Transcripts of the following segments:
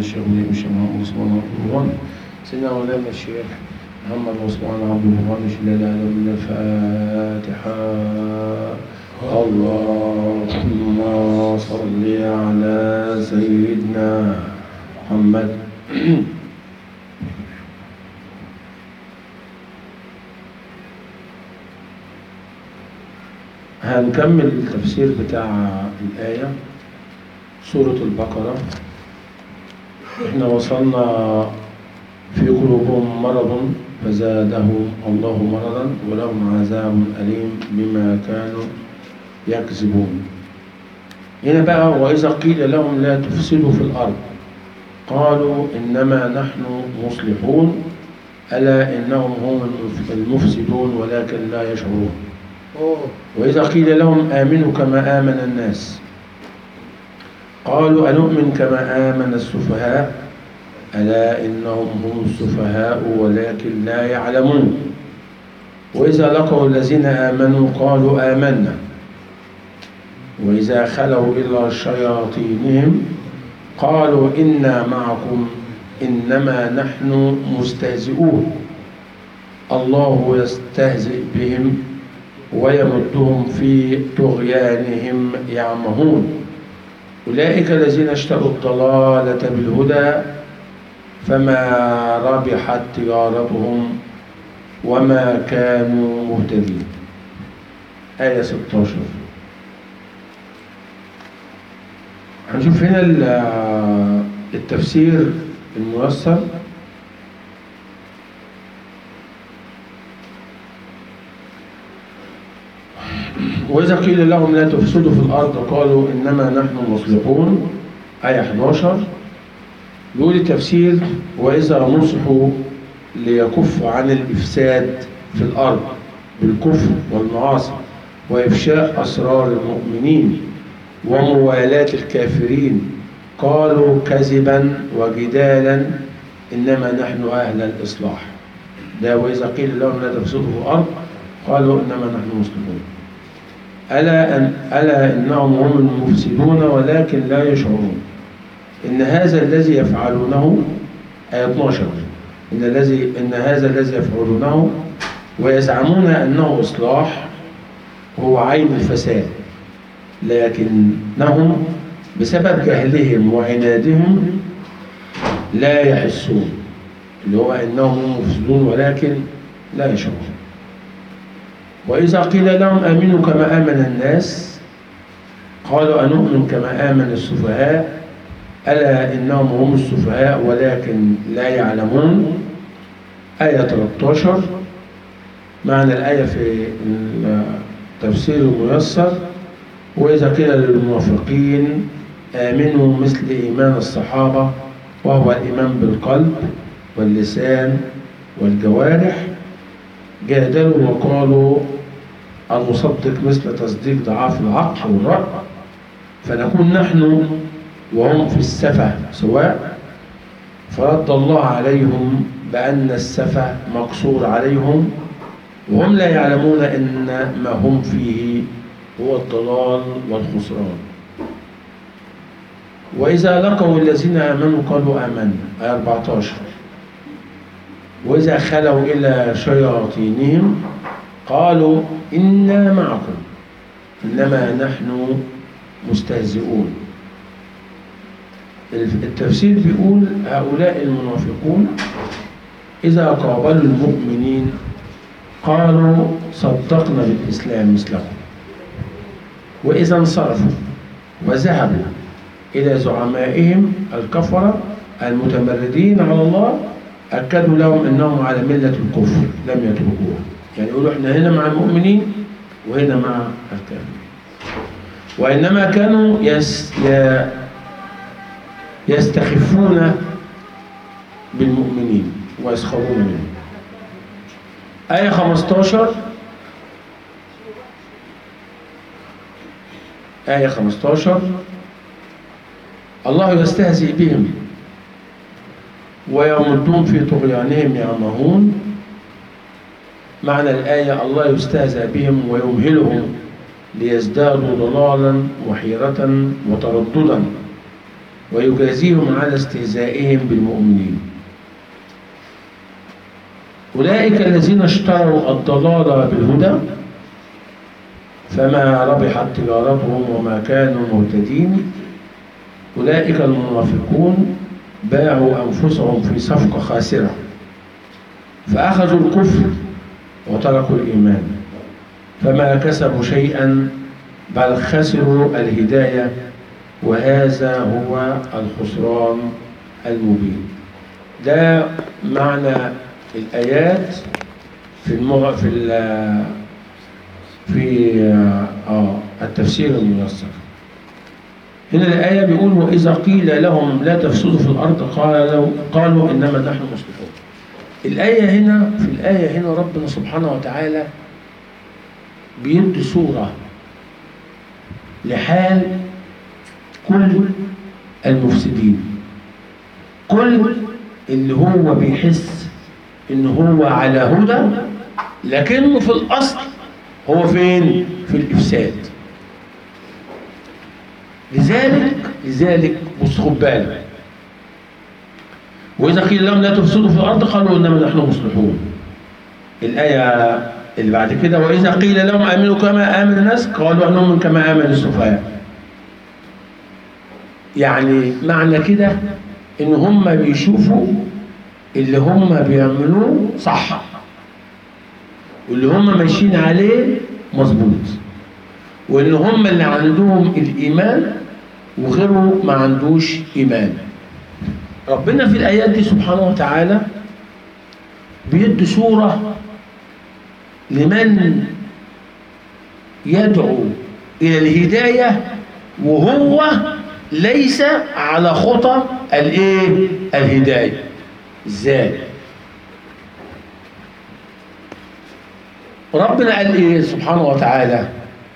الشيخ ولي الشيخ محمد عثمان عبد الغني سيدنا مولانا الشيخ محمد عثمان عبد الغني لا اله الا الفاتحة اللهم صل على سيدنا محمد هنكمل التفسير بتاع الآية سورة البقرة احنا وصلنا في قلوبهم مرض فزادهم الله مرضا ولهم عذاب أليم بما كانوا يكذبون هنا بقى وإذا قيل لهم لا تفسدوا في الأرض قالوا إنما نحن مصلحون ألا إنهم هم المفسدون ولكن لا يشعرون أوه. وإذا قيل لهم آمنوا كما آمن الناس قالوا أنؤمن كما آمن السفهاء ألا إنهم هم السفهاء ولكن لا يعلمون وإذا لقوا الذين آمنوا قالوا آمنا وإذا خلوا إلى شياطينهم قالوا إنا معكم إنما نحن مستهزئون الله يستهزئ بهم ويمدهم في طغيانهم يعمهون أولئك الذين اشتروا الضلالة بالهدى فما ربحت تجارتهم وما كانوا مهتدين آية 16 هنشوف هنا ال- التفسير الميسر وإذا قيل لهم لا تفسدوا في الأرض قالوا إنما نحن مصلحون آية 11 يقول التفسير وإذا نصحوا ليكفوا عن الإفساد في الأرض بالكفر والمعاصي وإفشاء أسرار المؤمنين وموالاة الكافرين قالوا كذبا وجدالا إنما نحن أهل الإصلاح ده وإذا قيل لهم لا تفسدوا في الأرض قالوا إنما نحن مسلمون ألا, أن ألا إنهم هم المفسدون ولكن لا يشعرون إن هذا الذي يفعلونه آية 12 إن الذي إن هذا الذي يفعلونه ويزعمون أنه إصلاح هو عين الفساد لكنهم بسبب جهلهم وعنادهم لا يحسون اللي هو انهم هم مفسدون ولكن لا يشعرون واذا قيل لهم امنوا كما امن الناس قالوا انؤمن كما امن السفهاء الا انهم هم السفهاء ولكن لا يعلمون ايه 13 معنى الايه في التفسير الميسر وإذا قيل للموافقين آمنوا مثل إيمان الصحابة وهو الإيمان بالقلب واللسان والجوارح جادلوا وقالوا المصدق مثل تصديق ضعاف العقل والرأي فنكون نحن وهم في السفة سواء فرد الله عليهم بأن السفة مقصور عليهم وهم لا يعلمون أن ما هم فيه هو الضلال والخسران وإذا لقوا الذين آمنوا قالوا آمنا آية 14 وإذا خلوا إلى شياطينهم قالوا إنا معكم إنما نحن مستهزئون التفسير بيقول هؤلاء المنافقون إذا قابلوا المؤمنين قالوا صدقنا بالإسلام مثلهم وإذا انصرفوا وذهبوا إلى زعمائهم الكفرة المتمردين على الله أكدوا لهم أنهم على ملة الكفر لم يتركوها يعني يقولوا إحنا هنا مع المؤمنين وهنا مع الكافرين وإنما كانوا يس ي- يستخفون بالمؤمنين ويسخرون منهم آية 15 آية 15 الله يستهزئ بهم ويمدون في طغيانهم يعمهون معنى الآية الله يستهزأ بهم ويمهلهم ليزدادوا ضلالا وحيرة وترددا ويجازيهم على استهزائهم بالمؤمنين أولئك الذين اشتروا الضلال بالهدى فما ربحت تجارتهم وما كانوا مهتدين أولئك المنافقون باعوا أنفسهم في صفقة خاسرة فأخذوا الكفر وتركوا الإيمان فما كسبوا شيئا بل خسروا الهداية وهذا هو الخسران المبين ده معنى الآيات في المغ... في ال... في آه التفسير الميسر هنا الآية بيقول وإذا قيل لهم لا تفسدوا في الأرض قالوا قالوا إنما نحن مصلحون الآية هنا في الآية هنا ربنا سبحانه وتعالى بيدي صورة لحال كل المفسدين كل اللي هو بيحس ان هو على هدى لكنه في الاصل هو فين في الافساد لذلك لذلك بص خد بالك واذا قيل لهم لا تفسدوا في الارض قالوا انما نحن مصلحون الايه اللي بعد كده واذا قيل لهم امنوا كما امن الناس قالوا انهم كما امن السفهاء يعني معنى كده ان هم بيشوفوا اللي هم بيعملوه صح واللي هم ماشيين عليه مظبوط وان هم اللي عندهم الايمان وغيره ما عندوش ايمان ربنا في الايات دي سبحانه وتعالى بيدي صوره لمن يدعو الى الهدايه وهو ليس على خطى الايه الهدايه ازاي ربنا قال ايه سبحانه وتعالى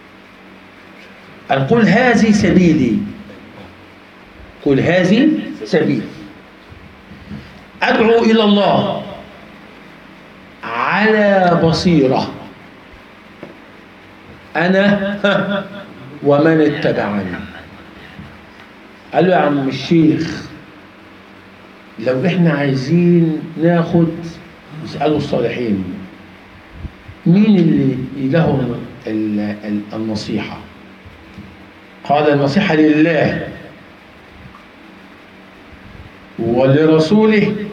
قال قل هذه سبيلي قل هذه سبيلي ادعو الى الله على بصيره انا ومن اتبعني قال له يا عم الشيخ لو احنا عايزين ناخد نسأله الصالحين مين اللي لهم ال- ال- النصيحة قال النصيحة لله ولرسوله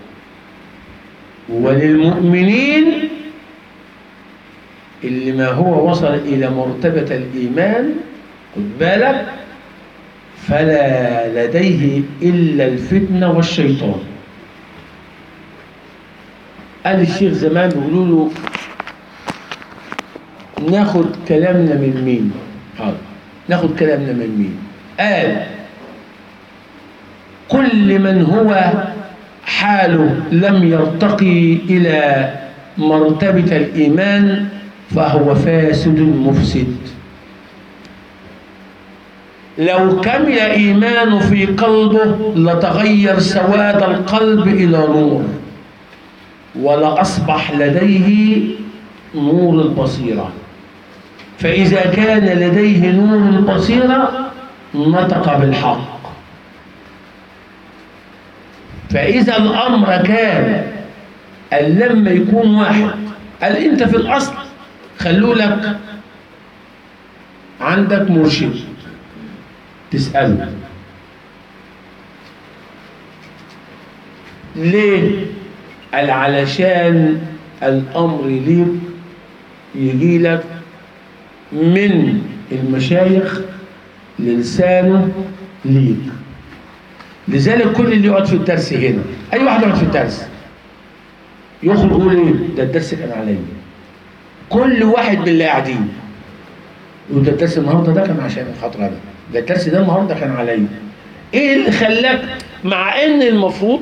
وللمؤمنين اللي ما هو وصل إلى مرتبة الإيمان خد بالك فلا لديه إلا الفتنة والشيطان قال الشيخ زمان بيقولوا له ناخد كلامنا من مين حاضر ناخد كلامنا من مين قال كل من هو حاله لم يرتقي إلى مرتبة الإيمان فهو فاسد مفسد لو كمل إيمانه في قلبه لتغير سواد القلب إلى نور ولأصبح لديه نور البصيرة فإذا كان لديه نور البصيرة نطق بالحق فإذا الأمر كان أن لما يكون واحد قال أنت في الأصل خلوا لك عندك مرشد تسأله ليه؟ قال علشان الأمر ليك يجي لك من المشايخ للسانه ليك لذلك كل اللي يقعد في الدرس هنا أي واحد يقعد في الدرس يخرج يقول ايه ده الدرس كان عليا كل واحد من اللي قاعدين يقول ده الدرس النهارده ده كان عشان خاطر انا ده الدرس ده النهارده كان عليا ايه اللي خلاك مع ان المفروض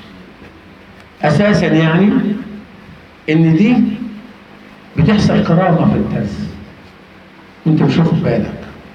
اساسا يعني ان دي بتحصل كرامه في الدرس وانت مش واخد بالك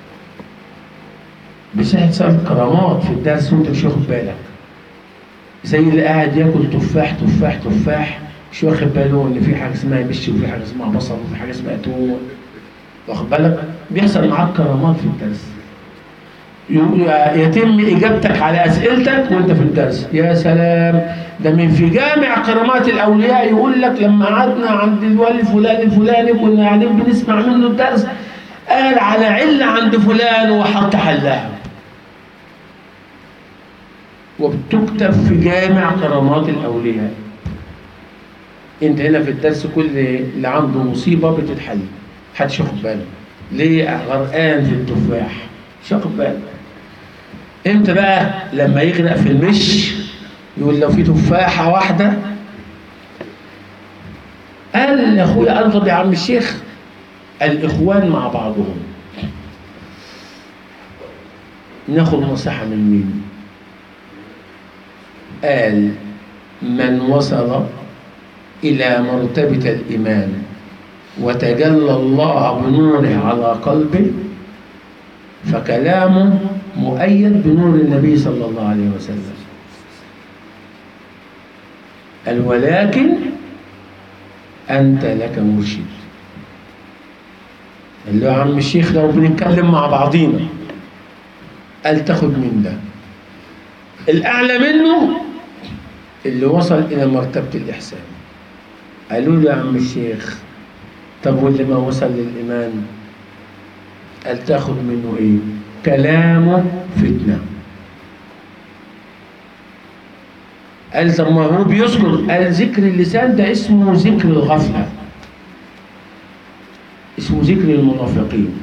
بتحصل كرامات في الدرس وانت مش واخد بالك زي اللي قاعد ياكل تفاح تفاح تفاح مش واخد باله ان في حاجه اسمها مشي وفي حاجه اسمها بصل وفي حاجه اسمها توم واخد بالك بيحصل معاك كرامات في الدرس يتم اجابتك على اسئلتك وانت في الدرس يا سلام ده من في جامع كرامات الاولياء يقول لك لما قعدنا عند الولي الفلاني الفلاني كنا قاعدين بنسمع منه الدرس قال على عله عند فلان وحط حلها وبتكتب في جامع كرامات الاولياء انت هنا في الدرس كل اللي عنده مصيبه بتتحل محدش ياخد باله ليه غرقان في التفاح مش واخد باله امتى بقى لما يغرق في المش يقول لو في تفاحه واحده قال يا اخويا ارغب يا عم الشيخ الاخوان مع بعضهم ناخد نصيحه من مين قال من وصل إلى مرتبة الإيمان وتجلى الله بنوره على قلبه فكلامه مؤيد بنور النبي صلى الله عليه وسلم قال ولكن أنت لك مرشد قال له يا عم الشيخ لو بنتكلم مع بعضينا قال تاخد من ده الأعلى منه اللي وصل إلى مرتبة الإحسان قالوا له يا عم الشيخ طب واللي ما وصل للإيمان قال تاخد منه إيه كلامه فتنة قال طب ما هو بيذكر قال ذكر اللسان ده اسمه ذكر الغفلة اسمه ذكر المنافقين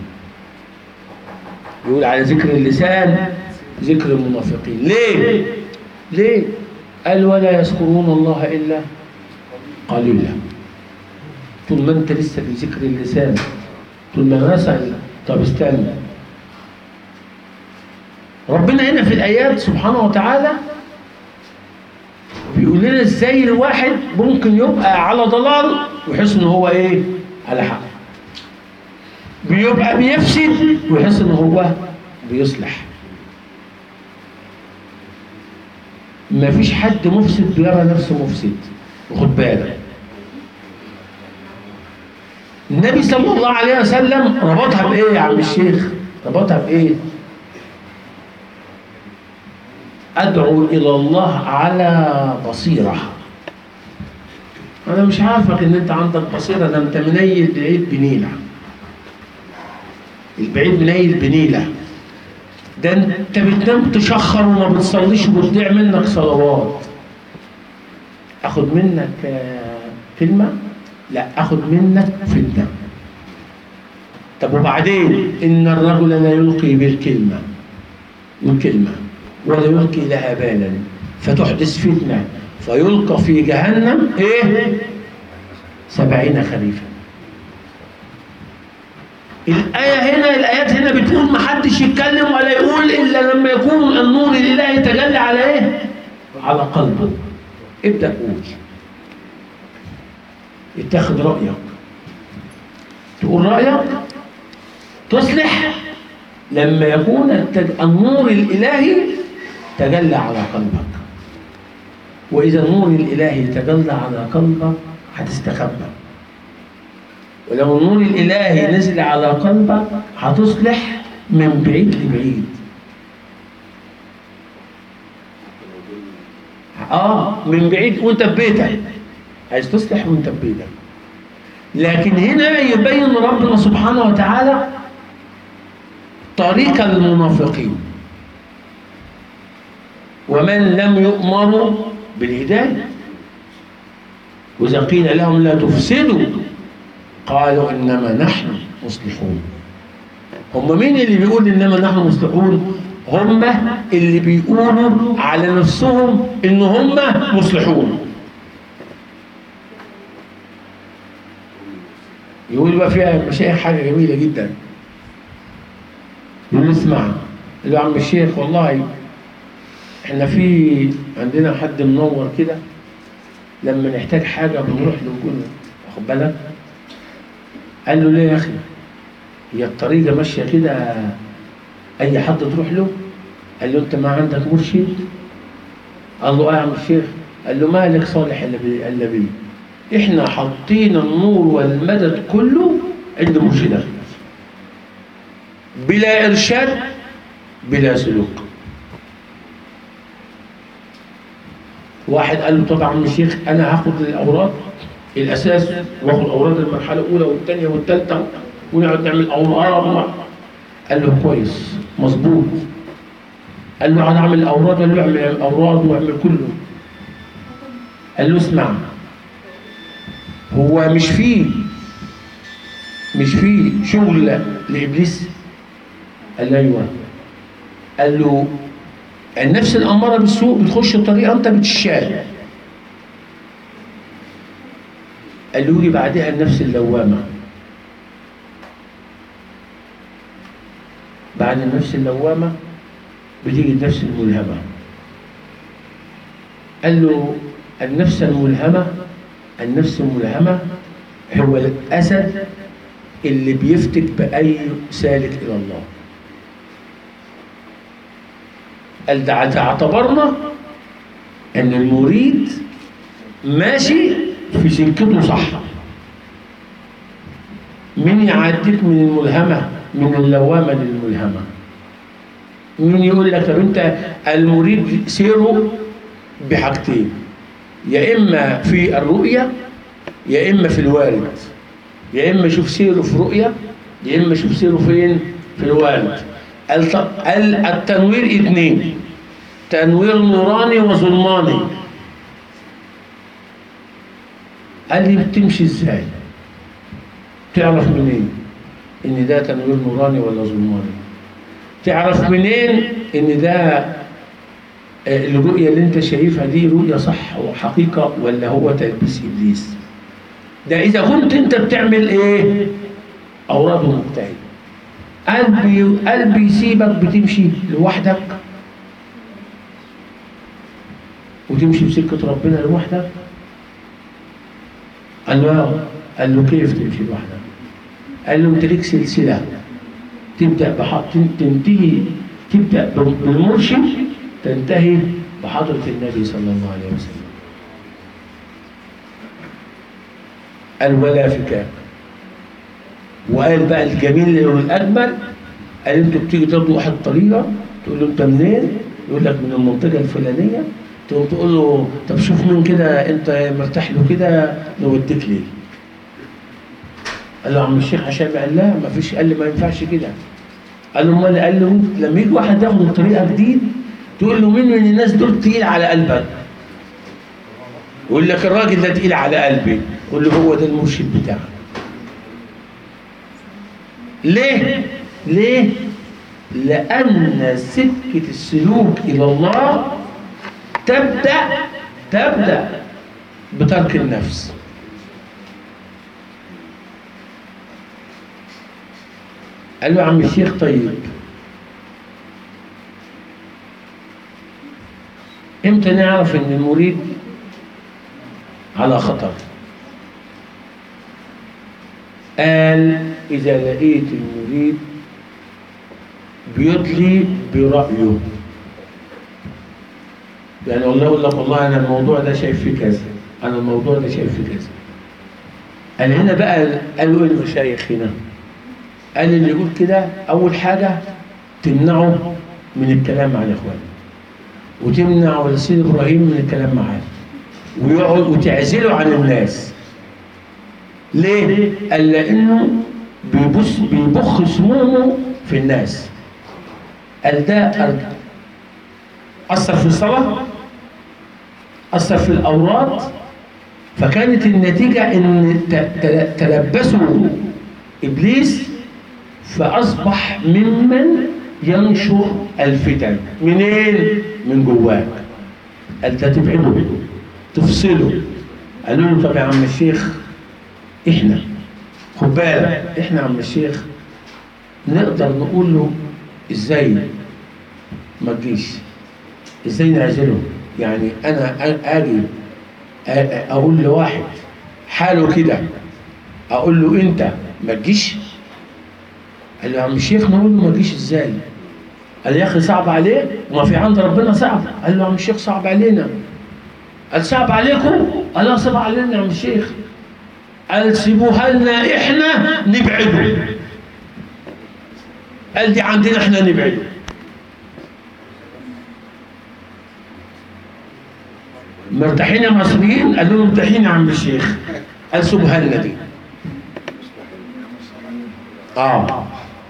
يقول على ذكر اللسان ذكر المنافقين ليه ليه قال ولا يذكرون الله إلا قليلا طول ما انت لسه في ذكر اللسان طول ما مثلا طب استنى ربنا هنا في الآيات سبحانه وتعالى بيقول لنا ازاي الواحد ممكن يبقى على ضلال ويحس ان هو ايه على حق بيبقى بيفسد ويحس ان هو بيصلح ما فيش حد مفسد بيرى نفسه مفسد وخد بالك النبي صلى الله عليه وسلم ربطها بايه يا عم الشيخ ربطها بايه ادعو الى الله على بصيره انا مش عارفك ان انت عندك بصيره ده انت منيل بعيد بنيله البعيد منيل بنيله ده انت بتنام تشخر وما بتصليش وبتضيع منك صلوات اخد منك آه، كلمه لا اخد منك فتنه طب وبعدين ان الرجل لا يلقي بالكلمه بالكلمه ولا يلقي لها بالا فتحدث فتنه فيلقى في جهنم ايه سبعين خريفا الآية هنا الآيات هنا بتقول ما حدش يتكلم ولا يقول إلا لما يكون النور الإلهي يتجلى على إيه؟ على قلبه ابدأ قول اتخذ رأيك تقول رأيك تصلح لما يكون التج... النور الإلهي تجلى على قلبك وإذا النور الإلهي تجلى على قلبك هتستخبى ولو النور الإلهي نزل على قلبك هتصلح من بعيد لبعيد اه من بعيد وانت في بيتك عايز تصلح وانت في بيتك لكن هنا يبين ربنا سبحانه وتعالى طريق المنافقين ومن لم يؤمروا بالهدايه واذا قيل لهم لا تفسدوا قالوا انما نحن مصلحون هم مين اللي بيقول انما نحن مصلحون هم اللي بيقولوا على نفسهم ان هم مصلحون يقول بقى فيها مشايخ حاجه جميله جدا يقول اسمع قال له يا عم الشيخ والله احنا في عندنا حد منور كده لما نحتاج حاجه بنروح له نقول واخد بالك قال له ليه يا اخي هي الطريقه ماشيه كده اي حد تروح له قال له انت ما عندك مرشد قال له اه يا عم الشيخ قال له مالك صالح الا بي الا بيه احنا حاطين النور والمدد كله عند مرشدك بلا ارشاد بلا سلوك واحد قال له طبعا يا شيخ انا هاخد الاوراد الاساس واخد اوراد المرحله الاولى والثانيه والثالثه ونقعد نعمل اوراد قال له كويس مظبوط قال له انا اعمل اوراد قال له اعمل اوراد واعمل كله قال له اسمع هو مش فيه مش فيه شغل لابليس قال له ايوه قال له النفس الاماره بالسوء بتخش الطريقه انت بتشال قال له يجي بعدها النفس اللوامه بعد النفس اللوامه بتيجي النفس الملهمه قال له النفس الملهمه النفس الملهمه هو الاسد اللي بيفتك باي سالك الى الله قال ده اعتبرنا ان المريد ماشي في سكته صح مين يعديك من الملهمه من اللوامه للملهمه مين يقول لك طب انت المريد سيره بحاجتين يا اما في الرؤيه يا اما في الوارد يا اما شوف سيره في رؤيه يا اما شوف سيره فين في الوارد الت- ال- التنوير اثنين تنوير نوراني وظلماني قال لي بتمشي ازاي تعرف منين ان ده تنوير نوراني ولا ظلماني تعرف منين ان ده آه، الرؤية اللي انت شايفها دي رؤية صح وحقيقة ولا هو تلبيس ابليس ده اذا كنت انت بتعمل ايه اوراد مجتهد قلبي قلبي يسيبك بتمشي لوحدك وتمشي بسكة ربنا لوحدك قال له آه. قال له كيف تمشي لوحدك قال له انت ليك سلسلة تبدأ بحط تنتهي تبدأ بالمرشد تنتهي بحضرة النبي صلى الله عليه وسلم قال ولا فكاك وقال بقى الجميل والأجمل قال انتوا بتيجي تاخدوا واحد طريقة تقول له انت منين؟ يقول لك من المنطقة الفلانية تقوم تقول له طب شوف مين كده انت مرتاح له كده نوديك ليه؟ قال له عم الشيخ هشام قال لا ما فيش قال لي ما ينفعش كده قال له امال قال له لما يجي واحد ياخد طريقه جديد تقول له مين من الناس دول تقيل على قلبك يقول لك الراجل ده تقيل على قلبي قول له هو ده المرشد بتاعك ليه ليه لان سكه السلوك الى الله تبدا تبدا بترك النفس قال له يا عم الشيخ طيب امتى نعرف ان المريد على خطر قال اذا لقيت المريد بيدلي برايه يعني والله يقول لك والله انا الموضوع ده شايف فيه كذا انا الموضوع ده شايف فيه كذا قال هنا بقى قالوا ايه المشايخ هنا قال اللي يقول كده اول حاجه تمنعه من الكلام مع الاخوان وتمنع ولسيد ابراهيم من الكلام معاه ويقعد وتعزله عن الناس ليه؟ قال لانه بيبص بيبخ سمومه في الناس قال ده أر- اثر في الصلاه اثر في الاوراد فكانت النتيجه ان ت- ت- تلبسوا ابليس فاصبح ممن ينشر الفتن منين من جواك قال ده تبعده تفصله قالوا له طب يا عم الشيخ احنا خد بالك احنا يا عم الشيخ نقدر نقول له ازاي ما تجيش ازاي نعزله يعني انا أ- اجي أ- أ- اقول لواحد حاله كده اقول له انت ما تجيش قال له يا عم الشيخ نقول له ما تجيش ازاي قال يا اخي صعب عليه وما في عند ربنا صعب قال له يا عم الشيخ صعب علينا قال صعب عليكم قال لا صعب علينا يا عم الشيخ قال سيبوها لنا احنا نبعده قال دي عندنا احنا نبعده مرتاحين يا مصريين قال لهم مرتاحين يا عم الشيخ قال سبحاننا دي اه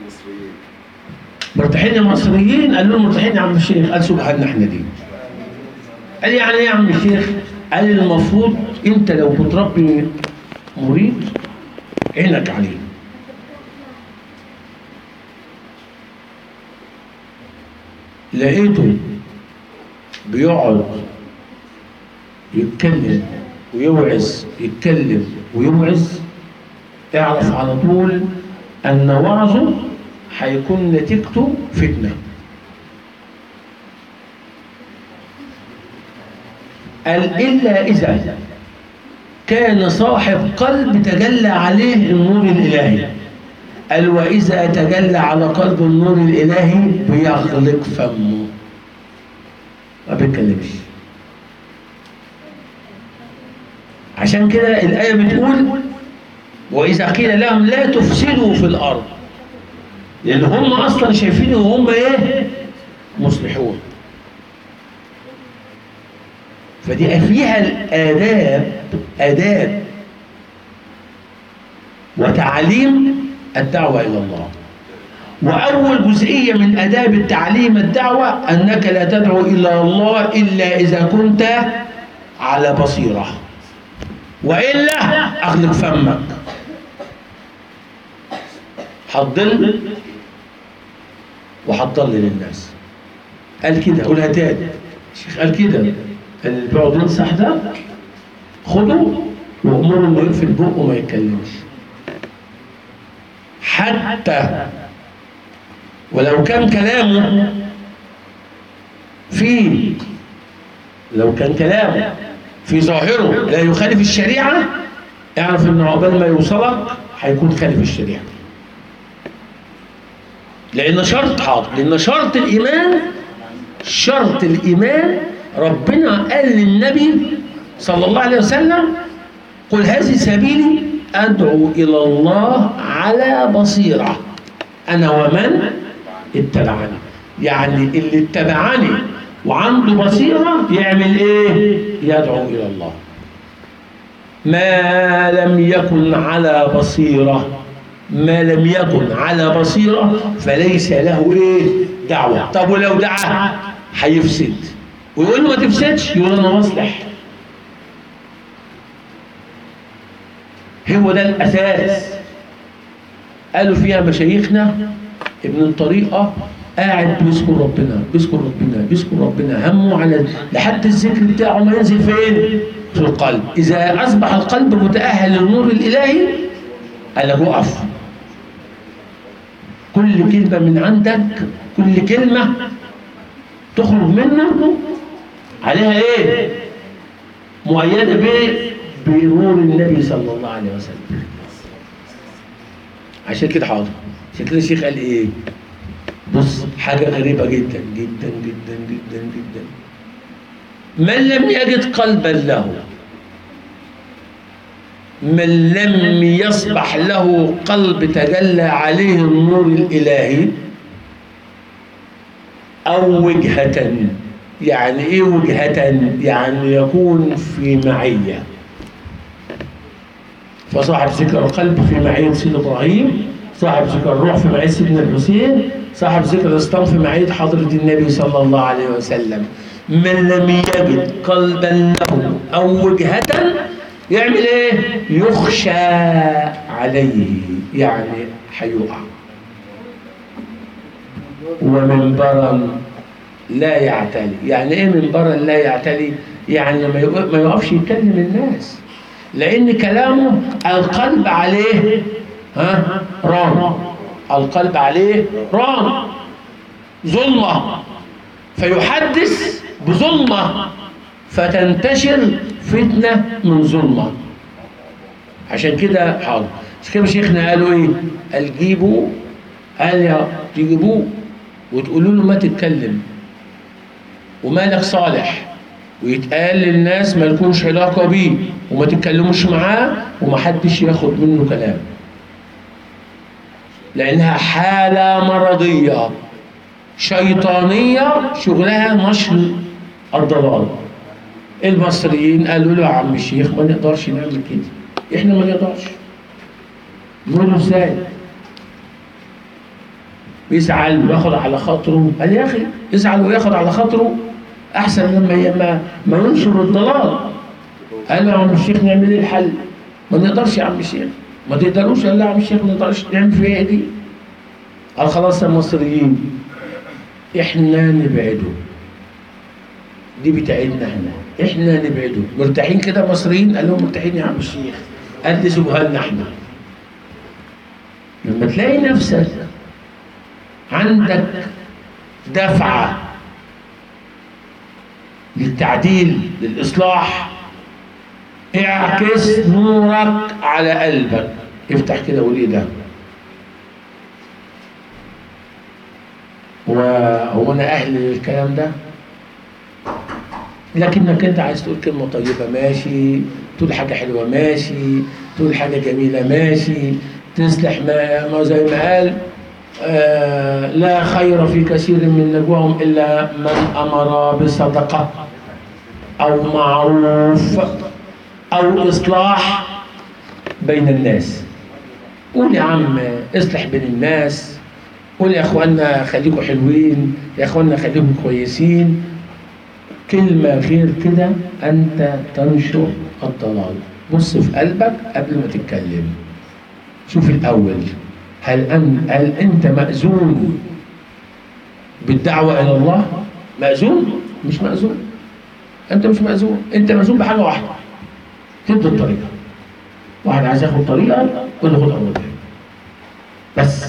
مرتاحين يا مصريين قال لهم مرتاحين يا عم الشيخ قال سبحاننا احنا دي قال يعني ايه يا عم الشيخ قال المفروض انت لو كنت ربي مريد عينك عليه لقيته بيقعد يتكلم ويوعظ يتكلم ويوعظ اعرف على طول ان وعظه هيكون نتيجته فتنه قال الا اذا كان صاحب قلب تجلى عليه النور الالهي قال واذا تجلى على قلب النور الالهي بيغلق فمه ما بيتكلمش عشان كده الآية بتقول وإذا قيل لهم لا تفسدوا في الأرض لأن هم أصلا شايفين وهم إيه مصلحون فدي فيها الآداب آداب وتعليم الدعوة إلى الله وأول جزئية من آداب التعليم الدعوة أنك لا تدعو إلى الله إلا إذا كنت على بصيرة وإلا أغلق فمك هتضل وهتضل للناس قال كده قولها تاني الشيخ قال كده قال اللي بيقعد ينصح ده خده وامره انه يقفل بقه وما يتكلمش حتى ولو كان كلامه في لو كان كلامه في ظاهره لا يخالف الشريعة اعرف ان عقبال ما يوصلك هيكون خالف الشريعة لأن شرط حاضر لأن شرط الإيمان شرط الإيمان ربنا قال للنبي صلى الله عليه وسلم قل هذه سبيلي أدعو إلى الله على بصيرة أنا ومن اتبعني يعني اللي اتبعني وعنده بصيرة يعمل ايه يدعو الى الله ما لم يكن على بصيرة ما لم يكن على بصيرة فليس له ايه دعوة طب ولو دعا هيفسد ويقول له ما تفسدش يقول انا مصلح هو ده الاساس قالوا فيها مشايخنا ابن الطريقة قاعد بيذكر ربنا بيذكر ربنا بيذكر ربنا همه على لحد الذكر بتاعه ما ينزل فين؟ في القلب إذا أصبح القلب متأهل للنور الإلهي قال له وقف كل كلمة من عندك كل كلمة تخرج منك عليها إيه؟ مؤيدة بإيه؟ بنور النبي صلى الله عليه وسلم عشان كده حاضر عشان كده الشيخ قال إيه؟ بص حاجة غريبة جدا جدا جدا جدا جدا من لم يجد قلبا له من لم يصبح له قلب تجلى عليه النور الإلهي أو وجهة يعني إيه وجهة يعني يكون في معية فصاحب ذكر القلب في معية سيد إبراهيم صاحب ذكر الروح في معية سيدنا الحسين صاحب ذكر الإسلام في معية حضرة النبي صلى الله عليه وسلم من لم يجد قلبا له أو وجهة يعمل إيه؟ يخشى عليه يعني هيقع ومنبرا لا يعتلي يعني ايه منبرا لا يعتلي يعني ما يقف- ما يقفش يكلم الناس لان كلامه القلب عليه ها ران القلب عليه ران ظلمه فيحدث بظلمه فتنتشر فتنه من ظلمه عشان كده حاضر عشان كده شيخنا قالوا ايه قال جيبوا قال يا تجيبوه وتقولوا له ما تتكلم ومالك صالح ويتقال للناس ما لكمش علاقة بيه وما تتكلموش معاه ومحدش ياخد منه كلام لأنها حالة مرضية شيطانية شغلها نشر الضلال المصريين قالوا له يا عم الشيخ ما نقدرش نعمل كده احنا ما نقدرش نقول له ازاي بيزعل وياخد على خاطره قال يا اخي يزعل وياخد على خاطره احسن لما ما ما ينشر الضلال قال له يا عم الشيخ نعمل ايه الحل ما نقدرش يا عم الشيخ ما تقدروش قال لا يا عم الشيخ ما نقدرش نعمل فيها ايه دي قال خلاص يا مصريين احنا نبعده دي بتاعتنا احنا احنا نبعده مرتاحين كده مصريين قال لهم مرتاحين يا عم الشيخ قال لي سيبوها لنا احنا لما تلاقي نفسك عندك دفعة للتعديل للإصلاح اعكس نورك على قلبك افتح كده قول ايه ده وهو انا اهل للكلام ده لكنك انت عايز تقول كلمه طيبه ماشي تقول حاجه حلوه ماشي تقول حاجه جميله ماشي تصلح ما, ما زي ما قال آه لا خير في كثير من نجواهم الا من امر بصدقه او معروف او اصلاح بين الناس قول يا عم اصلح بين الناس قول يا اخوانا خليكم حلوين يا اخوانا خليكم كويسين كلمة غير كده أنت تنشر الضلال بص في قلبك قبل ما تتكلم شوف الأول هل, أن هل أنت مأذون بالدعوة إلى الله مأذون مش مأذون أنت مش مأذون أنت مأذون بحاجة واحدة تبدأ الطريقة واحد عايز ياخد طريقة قول له خد أول طريقة بس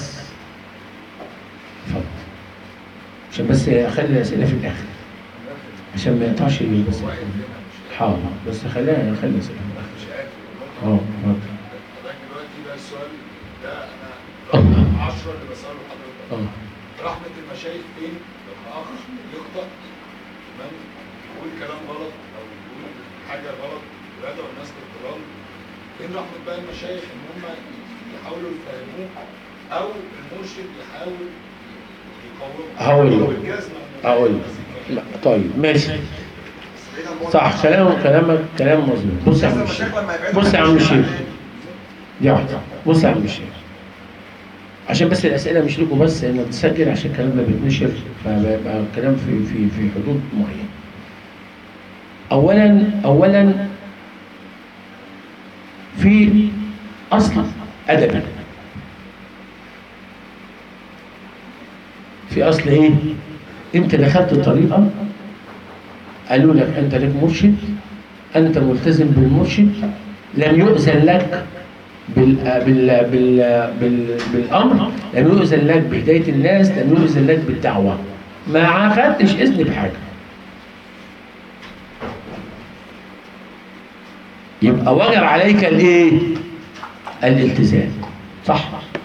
اتفضل عشان بس اخلي الاسئله في الاخر عشان ما يقطعش بس حاضر بس خليها خلي الاسئله في الاخر مش قادر اه اتفضل حضرتك دلوقتي ده السؤال ده انا الله. رقم 10 اللي بساله حضرتك اه رحمة المشايخ فين لما اخ يخطأ تمام يقول كلام غلط او يقول حاجة غلط ويدعو الناس للضلال فين رحمة بقى المشايخ ان هم يحاولوا يفهموه او المرشد يحاول يقومه هقول لك. أو الجزمة اقول لك. لا، طيب ماشي صح كلام كلامك كلام مظبوط بص يا عم الشيخ بص يا عم الشيخ دي واحده بص يا عم الشيخ عشان بس الاسئله مش لكم بس انها بتسجل عشان الكلام ده بيتنشر فبيبقى الكلام في في في حدود معينه اولا اولا في اصل ادبي في اصل ايه انت دخلت الطريقه قالوا لك انت لك مرشد انت ملتزم بالمرشد لم يؤذن لك بال بال بال بال بالامر لم يؤذن لك بهدايه الناس لم يؤذن لك بالدعوه ما اخذتش اذن بحاجه يبقى وجب عليك الايه الالتزام صح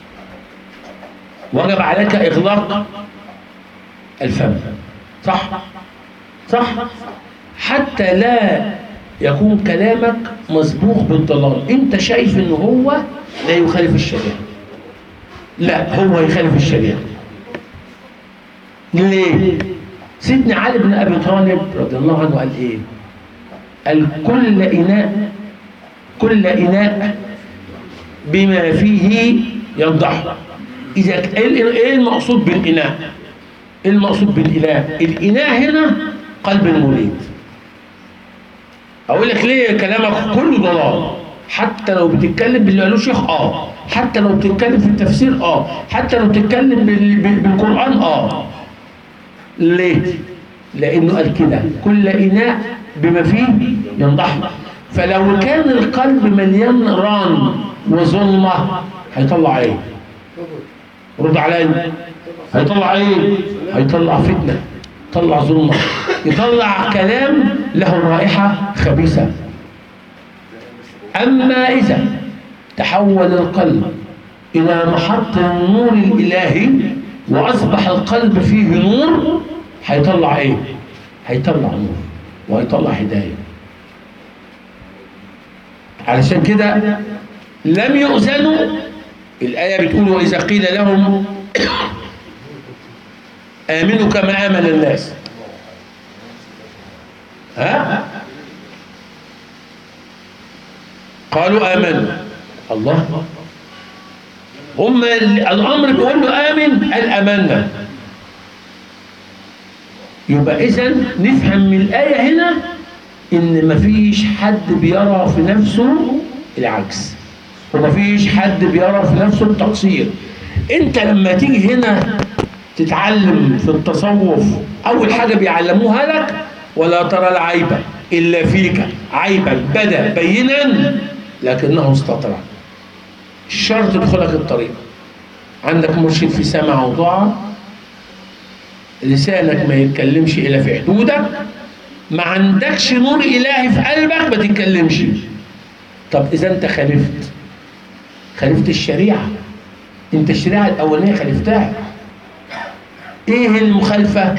وجب عليك اغلاق الفم صح صح حتى لا يكون كلامك مسبوق بالضلال انت شايف ان هو لا يخالف الشريعه لا هو يخالف الشريعه ليه سيدنا علي بن ابي طالب رضي الله عنه قال ايه قال كل اناء كل اناء بما فيه ينضح اذا كت- ايه إيه المقصود بالاناء ايه المقصود بالاناء الاناء هنا قلب المريد اقول لك ليه كلامك كله ضلال حتى لو بتتكلم باللي قالوه شيخ اه حتى لو بتتكلم في التفسير اه حتى لو بتتكلم بال- بال- بالقران اه ليه لانه قال كده كل اناء بما فيه ينضح فلو كان القلب مليان ران وظلمه هيطلع ايه رد عليا هيطلع ايه هيطلع فتنه يطلع ظلمه يطلع كلام له رائحه خبيثه اما اذا تحول القلب الى محط النور الالهي واصبح القلب فيه نور هيطلع ايه هيطلع نور وهيطلع هدايه علشان كده لم يؤذنوا الآية بتقول وإذا قيل لهم آمنوا كما آمن الناس ها قالوا آمنا الله هم ال- الأمر بيقول له آمن قال آمنا يبقى إذا نفهم من الآية هنا إن مفيش حد بيرى في نفسه العكس ومفيش حد بيرى في نفسه التقصير أنت لما تيجي هنا تتعلم في التصوف أول حاجة بيعلموها لك ولا ترى العيب إلا فيك عيبا بدا بينا لكنه استطرع الشرط تدخلك الطريق عندك مرشد في سمع وطاعة لسانك ما يتكلمش إلا في حدودك ما عندكش نور إلهي في قلبك ما تتكلمش طب إذا أنت خالفت خالفت الشريعة أنت الشريعة الأولانية خالفتها إيه المخالفة؟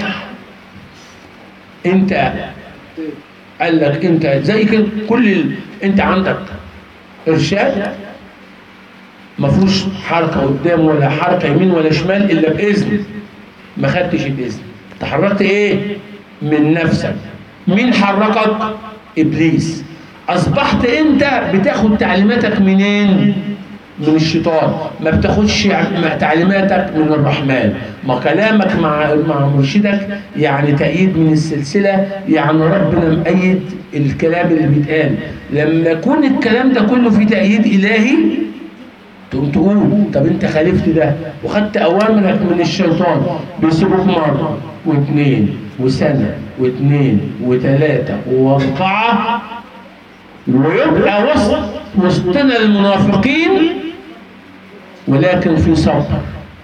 أنت قال لك أنت زي كده كل ال... أنت عندك إرشاد ما فيهوش حركة قدام ولا حركة يمين ولا شمال إلا بإذن ما خدتش الإذن تحركت إيه؟ من نفسك مين حركك؟ إبليس أصبحت أنت بتاخد تعليماتك منين؟ من الشيطان ما بتاخدش تعليماتك من الرحمن ما كلامك مع مع مرشدك يعني تأييد من السلسلة يعني ربنا مأيد الكلام اللي بيتقال لما يكون الكلام ده كله فيه تأييد إلهي تقوم تقول طب انت خالفت ده وخدت اوامرك من الشيطان بيسيبوك مره واثنين وسنه واثنين وثلاثه واربعه ويبقى وسط وسطنا المنافقين ولكن في صبر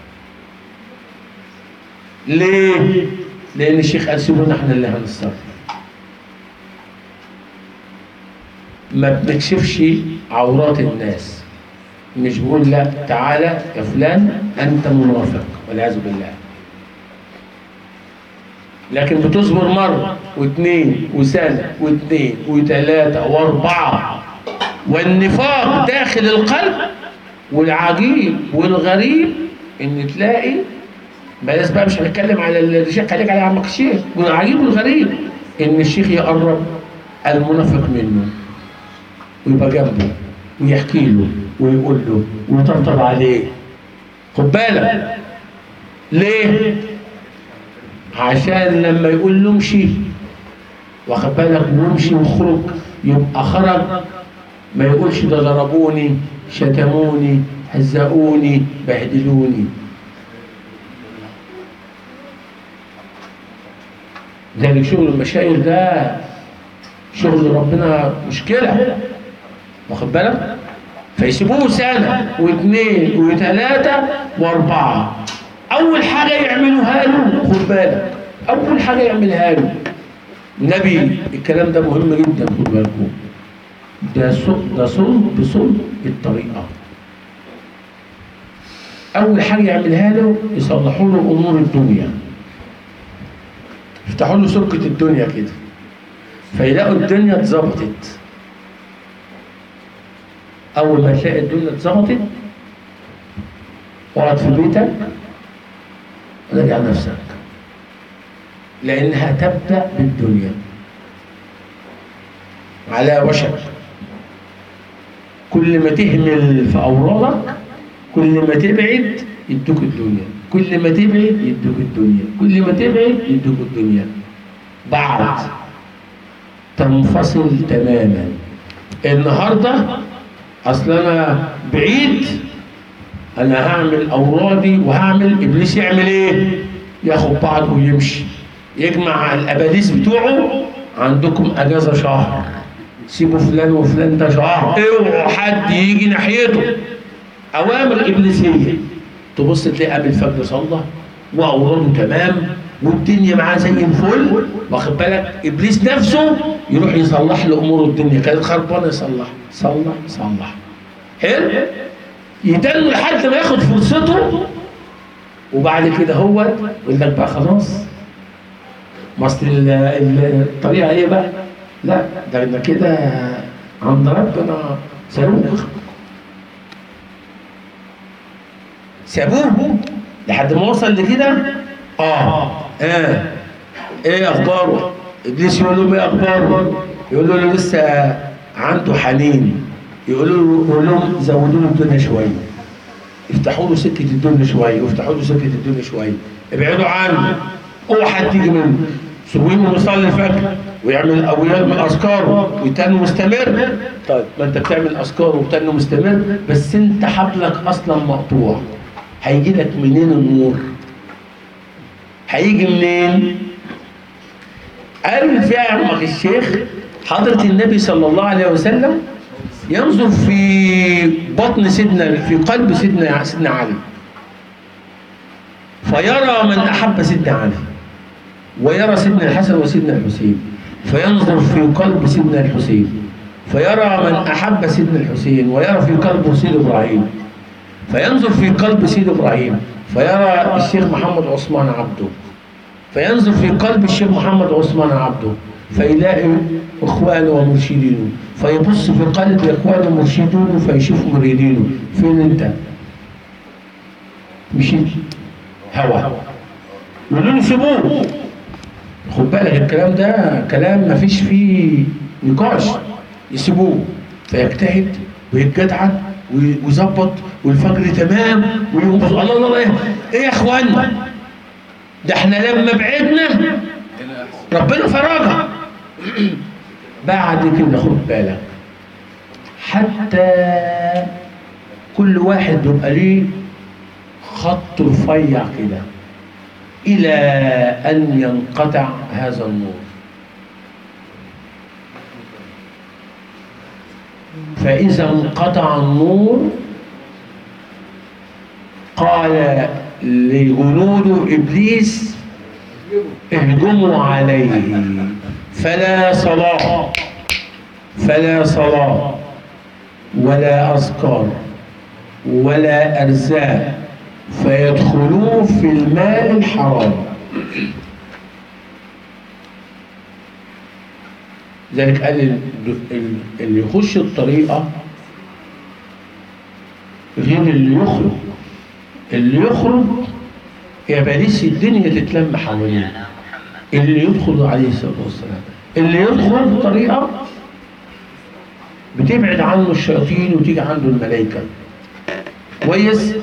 ليه؟ لأن الشيخ قال سيبونا احنا اللي هنتصرف ما بنكشفش عورات الناس مش بقول لا تعالى يا فلان انت منافق والعياذ بالله لكن بتصبر مرة واثنين وسنة واثنين وثلاثة واربعة والنفاق داخل القلب والعجيب والغريب ان تلاقي بلاش بقى مش هنتكلم على الشيخ خليك على عمك الشيخ والعجيب والغريب ان الشيخ يقرب المنافق منه ويبقى جنبه ويحكي له ويقول له ويطبطب عليه خد بالك ليه؟ عشان لما يقول له امشي واخد بالك وامشي واخرج يبقى خرج ما يقولش ده ضربوني شتموني هزقوني بهدلوني ذلك شغل المشايخ ده شغل ربنا مشكلة واخد بالك فيسيبوه سنة واثنين وثلاثة وأربعة أول حاجة يعملوها له خد بالك أول حاجة يعملها له النبي الكلام ده مهم جدا خد بالكم ده صلب ده صلب بصلب الطريقة أول حاجة يعملها له يصلحوا له أمور الدنيا يفتحوا له سكة الدنيا كده فيلاقوا الدنيا اتظبطت أول ما تلاقي الدنيا اتظبطت اقعد في بيتك راجع نفسك لأنها تبدأ بالدنيا على وشك كل ما تهمل في أورادك كل ما تبعد يدوك الدنيا كل ما تبعد يدوك الدنيا كل ما تبعد يدوك الدنيا بعد تنفصل تماما النهارده اصل انا بعيد انا هعمل اورادي وهعمل ابليس يعمل ايه ياخد بعضه ويمشي يجمع الاباليس بتوعه عندكم اجازه شهر سيبوا فلان وفلان ده شهر اوعوا حد يجي ناحيته اوامر ابليسيه تبص تلاقي قبل الفجر صلى واوراده تمام والدنيا معاه زي الفل واخد بالك ابليس نفسه يروح يصلح له امور الدنيا كانت خربانه يصلح صلح صلح حلو يدل لحد ما ياخد فرصته وبعد كده هو يقول لك بقى خلاص ما اصل ال- ال- الطريقه ايه بقى؟ لا ده انا كده عند ربنا صاروخ سابوه لحد ما وصل لكده اه اه ايه اخباره ابليس يقول له ايه اخباره يقول له لسه عنده حنين يقولوا له يقول لهم زودوا له الدنيا شويه افتحوا له سكه الدنيا شويه وافتحوا له سكه الدنيا شويه ابعدوا عنه اوعى حد يجي منه سيبوه يصلي الفجر ويعمل او يعمل اذكار ويتنه مستمر طيب ما انت بتعمل اذكار وبتنه مستمر بس انت حبلك اصلا مقطوع هيجي لك منين النور؟ هيجي منين؟ قال في عمك الشيخ حضرة النبي صلى الله عليه وسلم ينظر في بطن سيدنا في قلب سيدنا سيدنا علي فيرى من أحب سيدنا علي ويرى سيدنا الحسن وسيدنا الحسين فينظر في قلب سيدنا الحسين فيرى من أحب سيدنا الحسين ويرى في قلبه سيد إبراهيم فينظر في قلب سيد إبراهيم فيرى الشيخ محمد عثمان عبده فينظر في قلب الشيخ محمد عثمان عبده فيلاقي اخوانه ومرشدينه فيبص في قلب اخوانه ومرشدينه فيشوف مريدينه فين انت؟ مشيت هوا يقولوا له سيبوه خد بالك الكلام ده كلام ما فيش فيه نقاش يسيبوه فيجتهد ويتجدعن وي- ويظبط والفجر تمام ويقوم بص- الله الله الله ايه إيه يا اخوانا ده احنا لما بعدنا ربنا فرجها بعد كده خد بالك حتى كل واحد بيبقى ليه خط رفيع كده إلى أن ينقطع هذا النور فإذا انقطع النور قال لجنود إبليس اهجموا عليه فلا صلاة فلا صلاة ولا أذكار ولا أرزاق فيدخلوا في المال الحرام ذلك قال ال- ال- اللي يخش الطريقة غير اللي يخرج اللي يخرج يا باريس الدنيا تتلم حواليه اللي يدخل عليه الصلاة والسلام اللي يدخل الطريقة بتبعد عنه الشياطين وتيجي عنده الملائكة كويس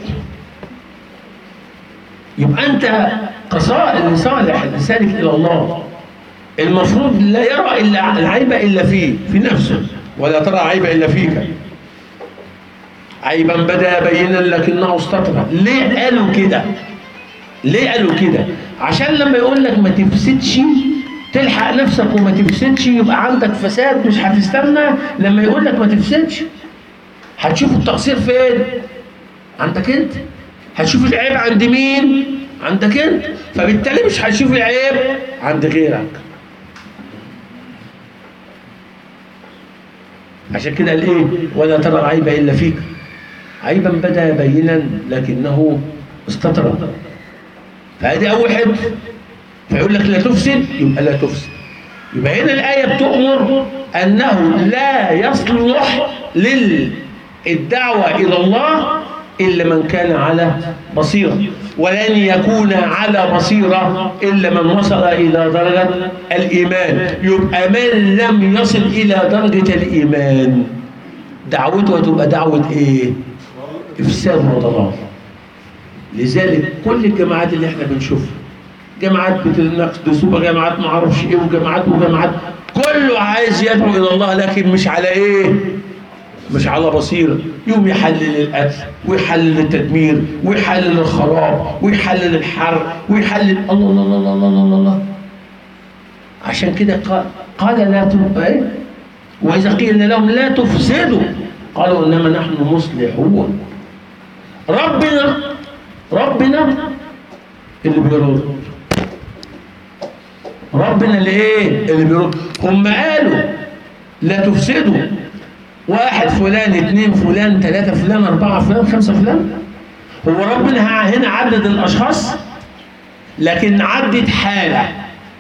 يبقى انت كصائل لصالح لسالك الى الله المفروض لا يرى الا العيب الا فيه في نفسه ولا ترى عيب الا فيك عيبا بدا بينا لكنه استطرد ليه قالوا كده ليه قالوا كده عشان لما يقول لك ما تفسدش تلحق نفسك وما تفسدش يبقى عندك فساد مش هتستنى لما يقول لك ما تفسدش هتشوف التقصير فين عندك انت هتشوف العيب عند مين عندك انت فبالتالي مش هتشوف العيب عند غيرك عشان كده قال ايه ولا ترى العيب الا فيك عيبا بدا بينا لكنه استتر فهذه اول حته فيقول لك لا تفسد يبقى لا تفسد يبقى هنا الايه بتؤمر انه لا يصلح للدعوه الى الله الا من كان على بصيره ولن يكون على بصيره الا من وصل الى درجه الايمان يبقى من لم يصل الى درجه الايمان دعوته هتبقى دعوه ايه افساد وضلال لذلك كل الجماعات اللي احنا بنشوفها جماعات بتنقد سوبر جماعات ما اعرفش ايه وجماعات وجماعات كله عايز يدعو الى الله لكن مش على ايه مش على بصيره يوم يحلل القتل ويحلل التدمير ويحلل الخراب ويحلل الحرب ويحلل الله الله الله الله الله, الله. عشان كده قال قال لا تبقى ايه واذا قيل لهم لا تفسدوا قالوا انما نحن مصلحون ربنا ربنا اللي بيرد ربنا اللي ايه اللي بيرد هم قالوا لا تفسدوا واحد فلان اثنين فلان ثلاثة فلان أربعة فلان خمسة فلان هو ربنا هنا عدد الأشخاص لكن عدد حالة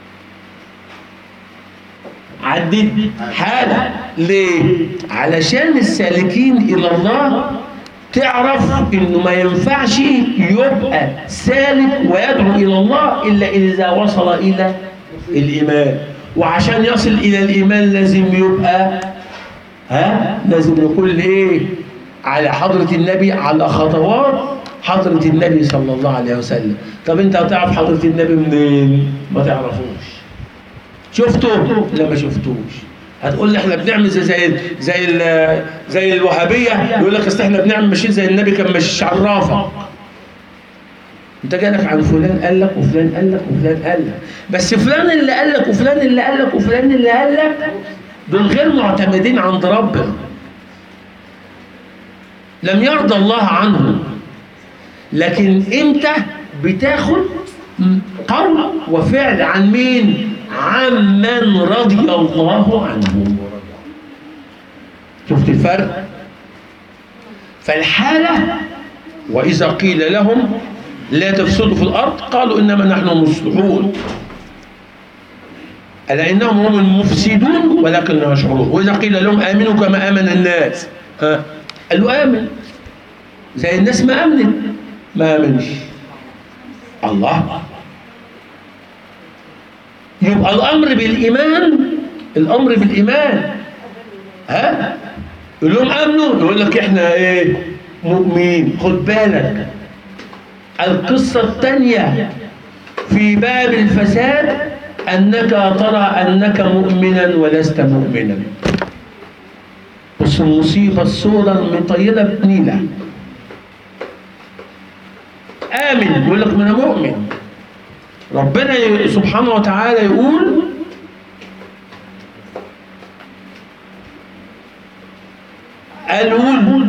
عدد حالة ليه؟ علشان السالكين إلى الله تعرف انه ما ينفعش يبقى سالك ويدعو الى الله الا اذا وصل الى الايمان وعشان يصل الى الايمان لازم يبقى ها لازم نقول ايه على حضرة النبي على خطوات حضرة النبي صلى الله عليه وسلم طب انت هتعرف حضرة النبي منين ما تعرفوش شفته لا ما شفتوش هتقول لي احنا بنعمل زي زي زي, ال- زي الوهابيه يقول لك اصل احنا بنعمل ماشيين زي النبي كان مش عرافه انت جالك عن فلان قال لك وفلان قال لك وفلان قال لك بس فلان اللي قال لك وفلان اللي قال لك وفلان اللي قال لك دول غير معتمدين عند ربنا لم يرضى الله عنهم لكن انت بتاخد قول وفعل عن مين عمن رضي الله عنه شفت الفرق فالحالة وإذا قيل لهم لا تفسدوا في الأرض قالوا إنما نحن مصلحون ألا إنهم هم المفسدون ولكن لا يشعرون وإذا قيل لهم آمنوا كما آمن الناس ها قالوا آمن زي الناس ما آمنت ما آمنش الله يبقى الأمر بالإيمان الأمر بالإيمان ها يقول لهم آمنوا يقول لك إحنا إيه مؤمنين خد بالك القصة الثانية في باب الفساد أنك ترى أنك مؤمنا ولست مؤمنا بص المصيبة الصورة المطينة بنيلة آمن يقول لك ما أنا مؤمن ربنا ي- سبحانه وتعالى يقول قال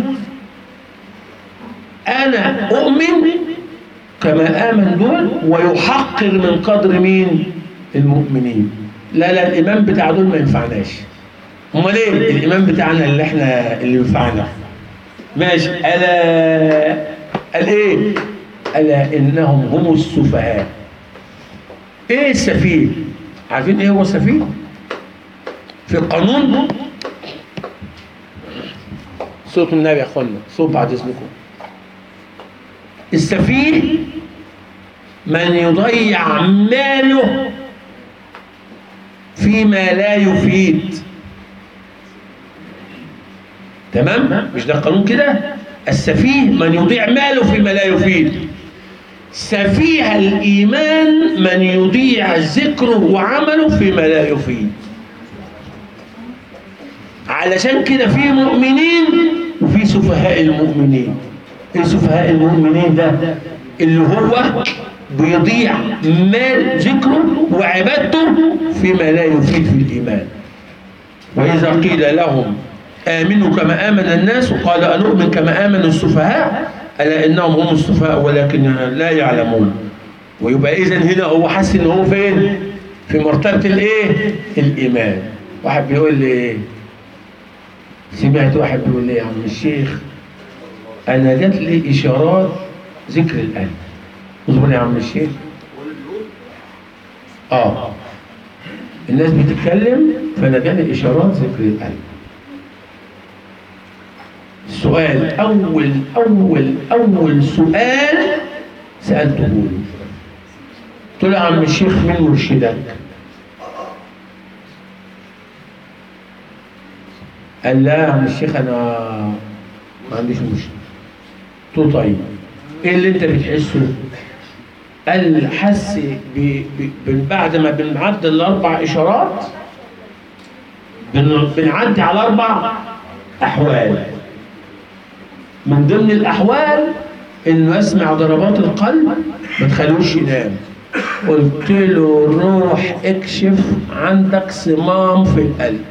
أنا أؤمن كما آمن دول ويحقر من قدر مين المؤمنين لا لا الإمام بتاع دول ما ينفعناش امال ايه الإمام بتاعنا اللي احنا اللي ينفعنا ماشي ألا قال ايه ألا إنهم هم السفهاء ايه السفيه عارفين ايه هو السفيه في القانون صوت النبي يا اخوانا صوت بعد اذنكم السفيه من يضيع ماله فيما لا يفيد تمام مش ده القانون كده السفيه من يضيع ماله فيما لا يفيد سفيه الإيمان من يضيع ذكره وعمله فيما لا يفيد علشان كده في مؤمنين وفي سفهاء المؤمنين ايه سفهاء المؤمنين ده اللي هو بيضيع مال ذكره وعبادته فيما لا يفيد في الإيمان وإذا قيل لهم آمنوا كما آمن الناس وقال أنؤمن كما آمن السفهاء ألا إنهم هم السفهاء ولكن لا يعلمون ويبقى إذا هنا هو حس إن هو فين؟ في مرتبة الإيه؟ الإيمان واحد بيقول لي إيه؟ سمعت واحد بيقول لي يا عم الشيخ أنا جات لي إشارات ذكر القلب اصبر يا عم الشيخ آه الناس بتتكلم فأنا جالي إشارات ذكر القلب السؤال أول أول أول سؤال سألته له قلت له يا عم الشيخ مين مرشدك؟ قال لا يا عم الشيخ أنا ما عنديش مرشد قلت له طيب إيه اللي أنت بتحسه؟ قال حس ب- ب- ب- بعد ما بنعدي الأربع إشارات بن- بنعدي على أربع أحوال من ضمن الأحوال إنه يسمع ضربات القلب ما تخلوش ينام قلت له روح اكشف عندك صمام في القلب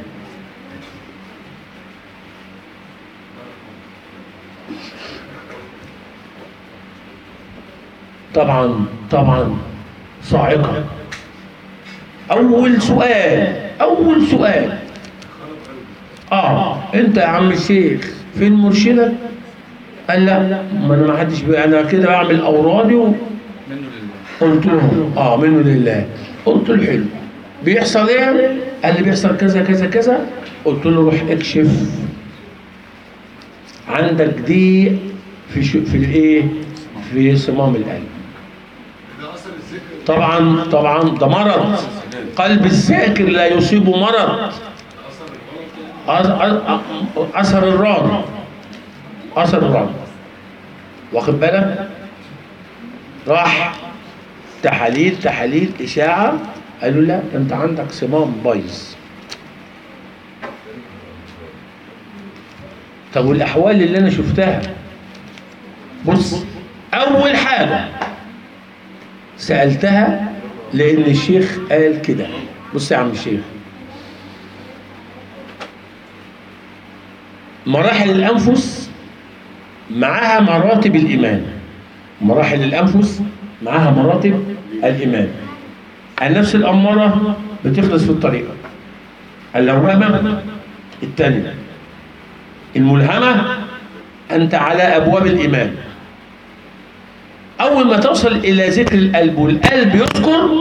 طبعا طبعا صاعقة أول سؤال أول سؤال اه انت يا عم الشيخ فين مرشدك قال لا ما انا ما حدش بي- انا كده بعمل اورادي و... منه لله قلت له اه منه لله قلت له حلو بيحصل ايه قال لي بيحصل كذا كذا كذا قلت له روح اكشف عندك ضيق في شو في الايه في صمام القلب ده اثر الذكر طبعا طبعا ده مرض قلب الذاكر لا يصيبه مرض اثر الغلط أ- أ- أ- اثر الرعد اثر الرعد واخد بالك راح تحاليل تحاليل اشاعه قالوا لا ده انت عندك صمام بايظ طب والاحوال اللي انا شفتها بص اول حاجه سالتها لان الشيخ قال كده بص يا عم الشيخ مراحل الانفس معاها مراتب الايمان مراحل الانفس معاها مراتب الايمان النفس الاماره بتخلص في الطريقه اللوامه الثانيه الملهمه انت على ابواب الايمان اول ما توصل الى ذكر القلب والقلب يذكر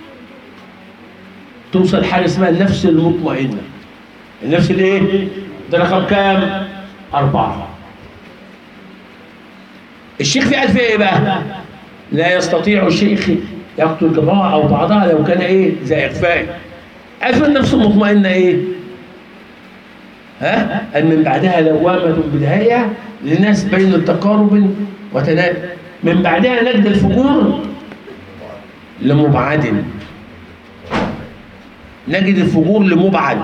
توصل حاجه اسمها النفس المطمئنه النفس الايه ده رقم كام اربعه الشيخ في قال فيها ايه بقى لا يستطيع الشيخ يقتل جماعه او بعضها لو كان ايه زي اخفاء قال في النفس المطمئنه ايه ها قال من بعدها لوامه بدايه للناس بين تقارب وتناد من بعدها نجد الفجور لمبعد نجد الفجور لمبعد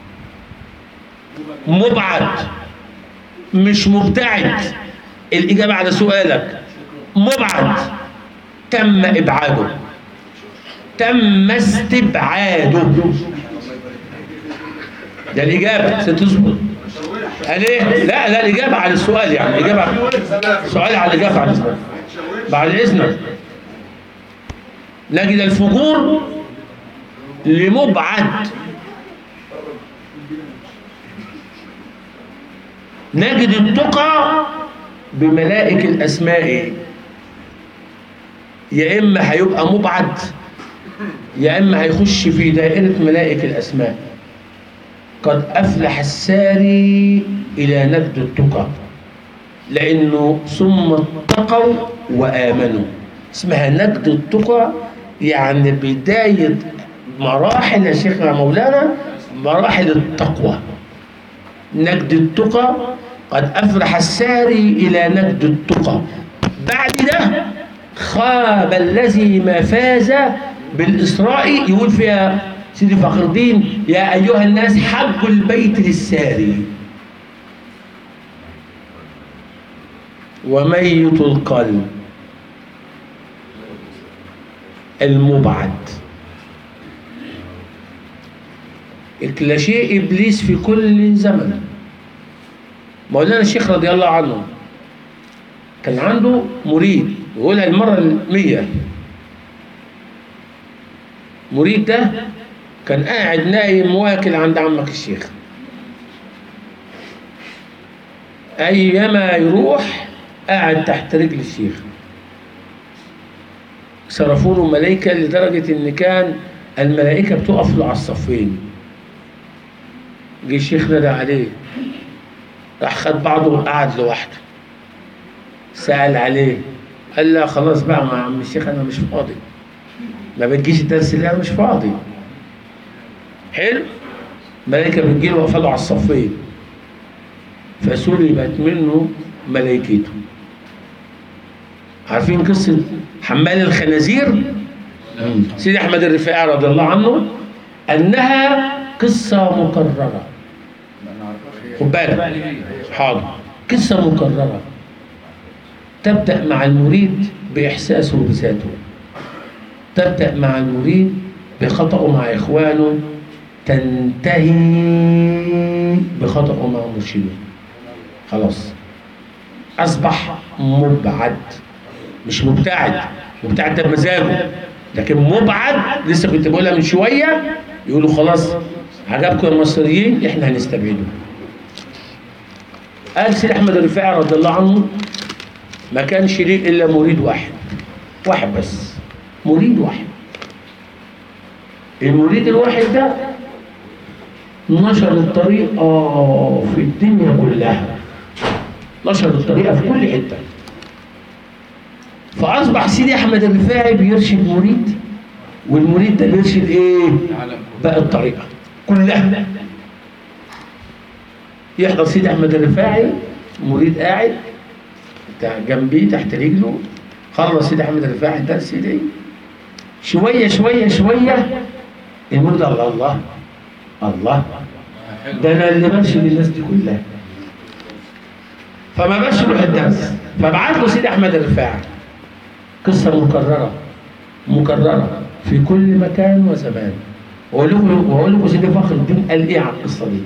مبعد مش مبتعد الإجابة على سؤالك مبعد تم إبعاده تم استبعاده ده الإجابة ستصبر قال إيه؟ لا لا الإجابة على السؤال يعني الإجابة سؤال على الإجابة على السؤال بعد إذنك نجد الفجور لمبعد نجد التقى بملائك الأسماء يا إما هيبقى مبعد يا إما هيخش في دائرة ملائك الأسماء قد أفلح الساري إلى نجد التقى لأنه ثم اتقوا وآمنوا اسمها نجد التقى يعني بداية مراحل يا شيخنا مولانا مراحل التقوى نجد التقى قد أفلح الساري إلى نجد التقى بعد ده خاب الذي ما فاز بالإسراء يقول فيها سيدي فخر الدين يا أيها الناس حبوا البيت للساري وميت القلب المبعد اكلاشيه ابليس في كل زمن مولانا الشيخ رضي الله عنه كان عنده مريد يقولها المرة المية مريد ده كان قاعد نايم واكل عند عمك الشيخ أيما يروح قاعد تحت رجل الشيخ صرفوا له ملائكة لدرجة إن كان الملائكة بتقف له على الصفين جه الشيخ نادى عليه راح خد بعضه وقعد لوحده سأل عليه قال لا خلاص بقى مع عم الشيخ أنا مش فاضي ما بتجيش الدرس اللي أنا مش فاضي حلو ملائكة بتجيله واقفة له على الصفين فسلبت منه ملائكته عارفين قصة حمال الخنازير سيدي أحمد الرفاعي رضي الله عنه أنها قصة مكررة خد بالك حاضر قصة مكررة تبدأ مع المريد بإحساسه بذاته تبدأ مع المريد بخطأه مع إخوانه تنتهي بخطأه مع مرشده خلاص أصبح مبعد مش مبتعد مبتعد ده بمزاجه لكن مبعد لسه كنت بقولها من شوية يقولوا خلاص عجبكم يا مصريين احنا هنستبعده قال سيدي احمد الرفاعي رضي الله عنه ما كانش ليه الا مريد واحد واحد بس مريد واحد المريد الواحد ده نشر الطريقة في الدنيا كلها نشر الطريقة في كل حتة فأصبح سيدي أحمد الرفاعي بيرشد مريد والمريد ده بيرشد إيه؟ العالم كله بقى الطريقة كلها يحضر سيدي احمد الرفاعي مريد قاعد تع- جنبيه تحت رجله خلص سيدي احمد الرفاعي الدرس دي شويه شويه شويه المريد الله الله الله ده انا اللي ماشي للناس دي كلها فما بقاش يروح الدرس فبعت له سيدي احمد الرفاعي قصه مكرره مكرره في كل مكان وزمان واقول لكم واقول لكم سيدي فخر الدين قال ايه على القصه دي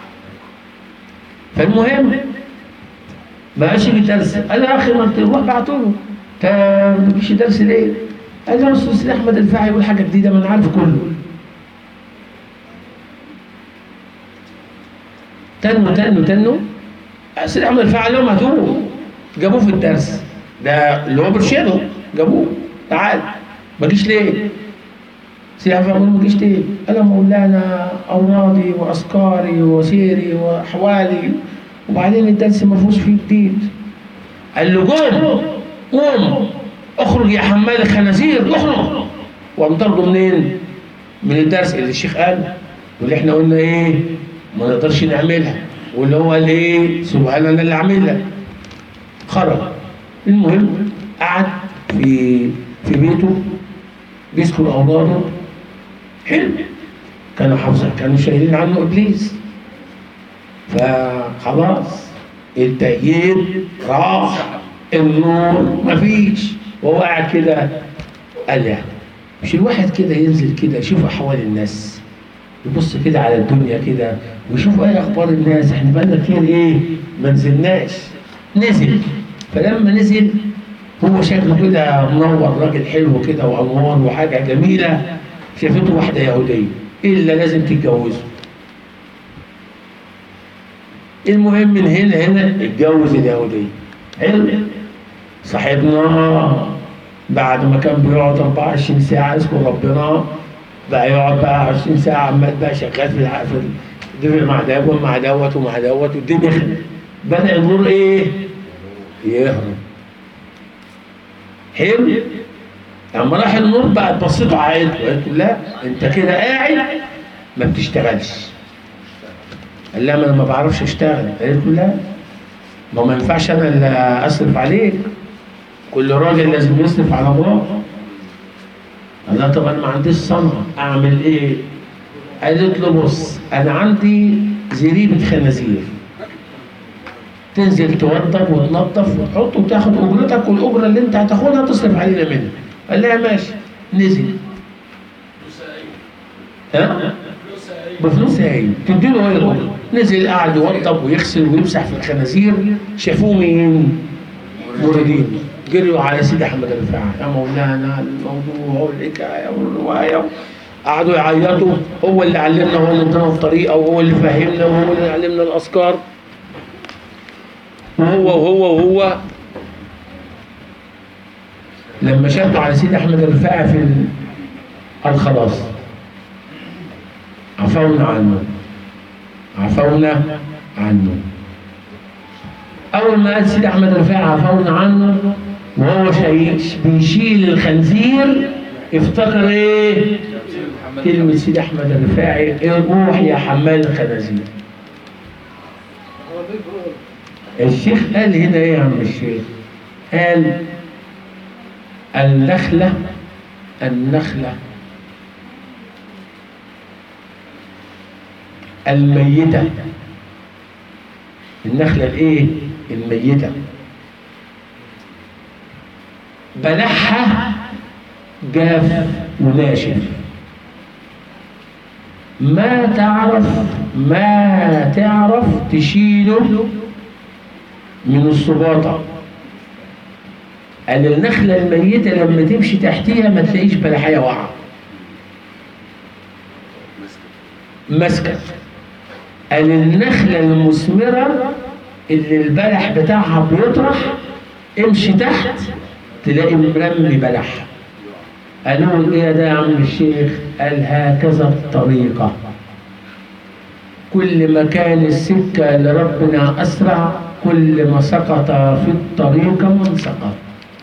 فالمهم ما بقاش يجي درس قال له يا اخي ما تروح بعته له انت ما بتجيش درس ليه؟ قال له اصل سيدي احمد الرفاعي يقول حاجه جديده ما انا عارف كله تنوا تنوا تنوا سيدي احمد الرفاعي قال لهم هاتوه جابوه في الدرس ده اللي هو برشيده جابوه تعال ما جيش ليه؟ سيدي احمد الرفاعي ما جيش ليه؟ قال لهم مولانا اورادي واذكاري وسيري واحوالي وبعدين الدرس ما فيهوش فيه جديد قال له قوم قوم اخرج يا حمال الخنازير اخرج وقام طرده منين؟ من الدرس اللي الشيخ قال واللي احنا قلنا ايه؟ ما نقدرش نعملها واللي هو قال ايه؟ سبحان الله اللي عاملها خرج المهم قعد في في بيته بيذكر اولاده حلو كانوا حافظين كانوا شايلين عنه ابليس فخلاص التأييد راح النور مفيش وهو قاعد كده قال يعني مش الواحد كده ينزل كده يشوف احوال الناس يبص كده على الدنيا كده ويشوف ايه اخبار الناس احنا بقالنا كتير ايه ما نزلناش نزل فلما نزل هو شكله كده منور راجل حلو كده وانوار وحاجه جميله شافته واحده يهوديه الا لازم تتجوزه المهم من هنا هنا اتجوز اليهوديه حلو صاحبنا بعد ما كان بيقعد 24 ساعه يذكر ربنا بقى يقعد بقى 20 ساعه عمال بقى شغال في الع- في الدنيا مع دوت مع دوت ومع دوت والدنيا خ- بدا النور ايه؟ يهرب حلو اما راح النور بقى بصيت على عيلته قالت له لا انت كده قاعد ما بتشتغلش قال لها ما انا ما بعرفش اشتغل قالت له لا ما هو ما ينفعش انا اللي اصرف عليك كل راجل لازم يصرف على مراته قال لها طب انا ما عنديش صنعه اعمل ايه؟ قالت له بص انا عندي زريبه خنازير تنزل توضب وتنظف وتحط وتاخد اجرتك والاجره اللي انت هتاخدها تصرف علينا منها قال لها ماشي نزل ها؟ بفلوس هاي تديله هاي الاجره نزل قعد يوضب ويغسل ويمسح في الخنازير شافوه مين؟ موردين جريوا على سيدي احمد الرفاعي يا مولانا الموضوع والحكايه والروايه قعدوا يعيطوا هو اللي علمنا هو اللي ادانا الطريقه وهو اللي فهمنا وهو اللي علمنا الاذكار وهو وهو وهو لما شدوا على سيدي احمد الرفاعي في ال- قال خلاص عفونا عنه عفونا عنه اول ما قال سيدي احمد الرفاعي عفونا عنه وهو شي- بيشيل الخنزير افتكر ايه كلمة سيدي أحمد الرفاعي روح يا حمال الخنازير الشيخ قال هنا ايه يا عم الشيخ قال النخلة النخلة الميتة النخلة الايه الميتة بلحها جاف وناشف ما تعرف ما تعرف تشيله من الصباطة قال النخلة الميتة لما تمشي تحتيها ما تلاقيش بلحية واقعة ماسكة قال النخلة المثمرة اللي البلح بتاعها بيطرح امشي تحت تلاقي مرمي بلح قالوا له ايه ده يا عم الشيخ قال هكذا الطريقة كل ما كان السكة لربنا أسرع كل ما سقط في الطريق من سقط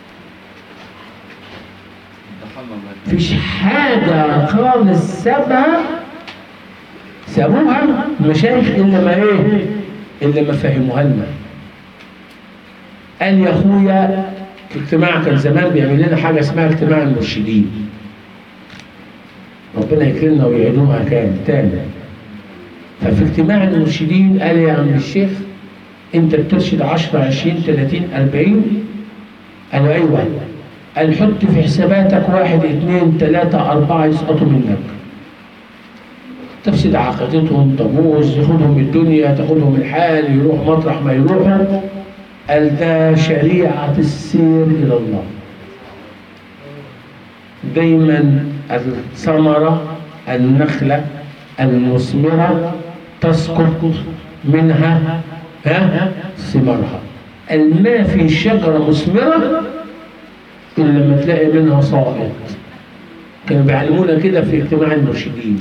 فيش حاجة خالص سابها سابوها مشايخ إلا ما إيه اللي ما فهموها لنا قال يا اخويا في اجتماع كان زمان بيعمل لنا حاجه اسمها اجتماع المرشدين ربنا يكرمنا ويعيدوها كان تاني ففي اجتماع المرشدين قال يا عم الشيخ انت بترشد 10 20 30 40 قالوا ايوه قال حط في حساباتك واحد اثنين ثلاثة أربعة يسقطوا منك تفسد عقيدتهم تبوظ ياخدهم الدنيا تاخدهم الحال يروح مطرح ما يروحوا قال ده شريعة السير إلى الله دايما الثمرة النخلة المثمرة تسقط منها ها ثمارها قال ما في شجرة مثمرة إلا لما تلاقي منها ساقط كانوا بيعلمونا كده في اجتماع المرشدين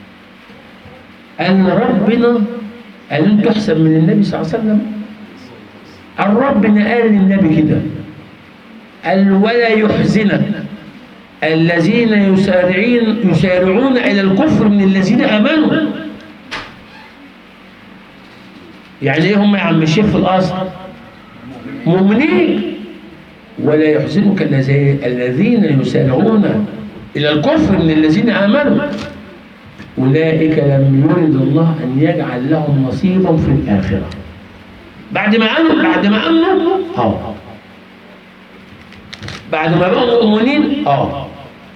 أن ربنا قال أنتوا أحسن من النبي صلى الله عليه وسلم قال ربنا قال للنبي كده قال ولا يحزنك الذين يسارعين يسارعون إلى الكفر من الذين آمنوا يعني إيه هم يا عم الشيخ في الأصل مؤمنين ولا يحزنك الذي- الذين يسارعون إلى الكفر من الذين آمنوا أولئك لم يرد الله أن يجعل لهم نصيبا في الآخرة بعد ما آمنوا بعد ما آمنوا آه بعد ما بقوا مؤمنين آه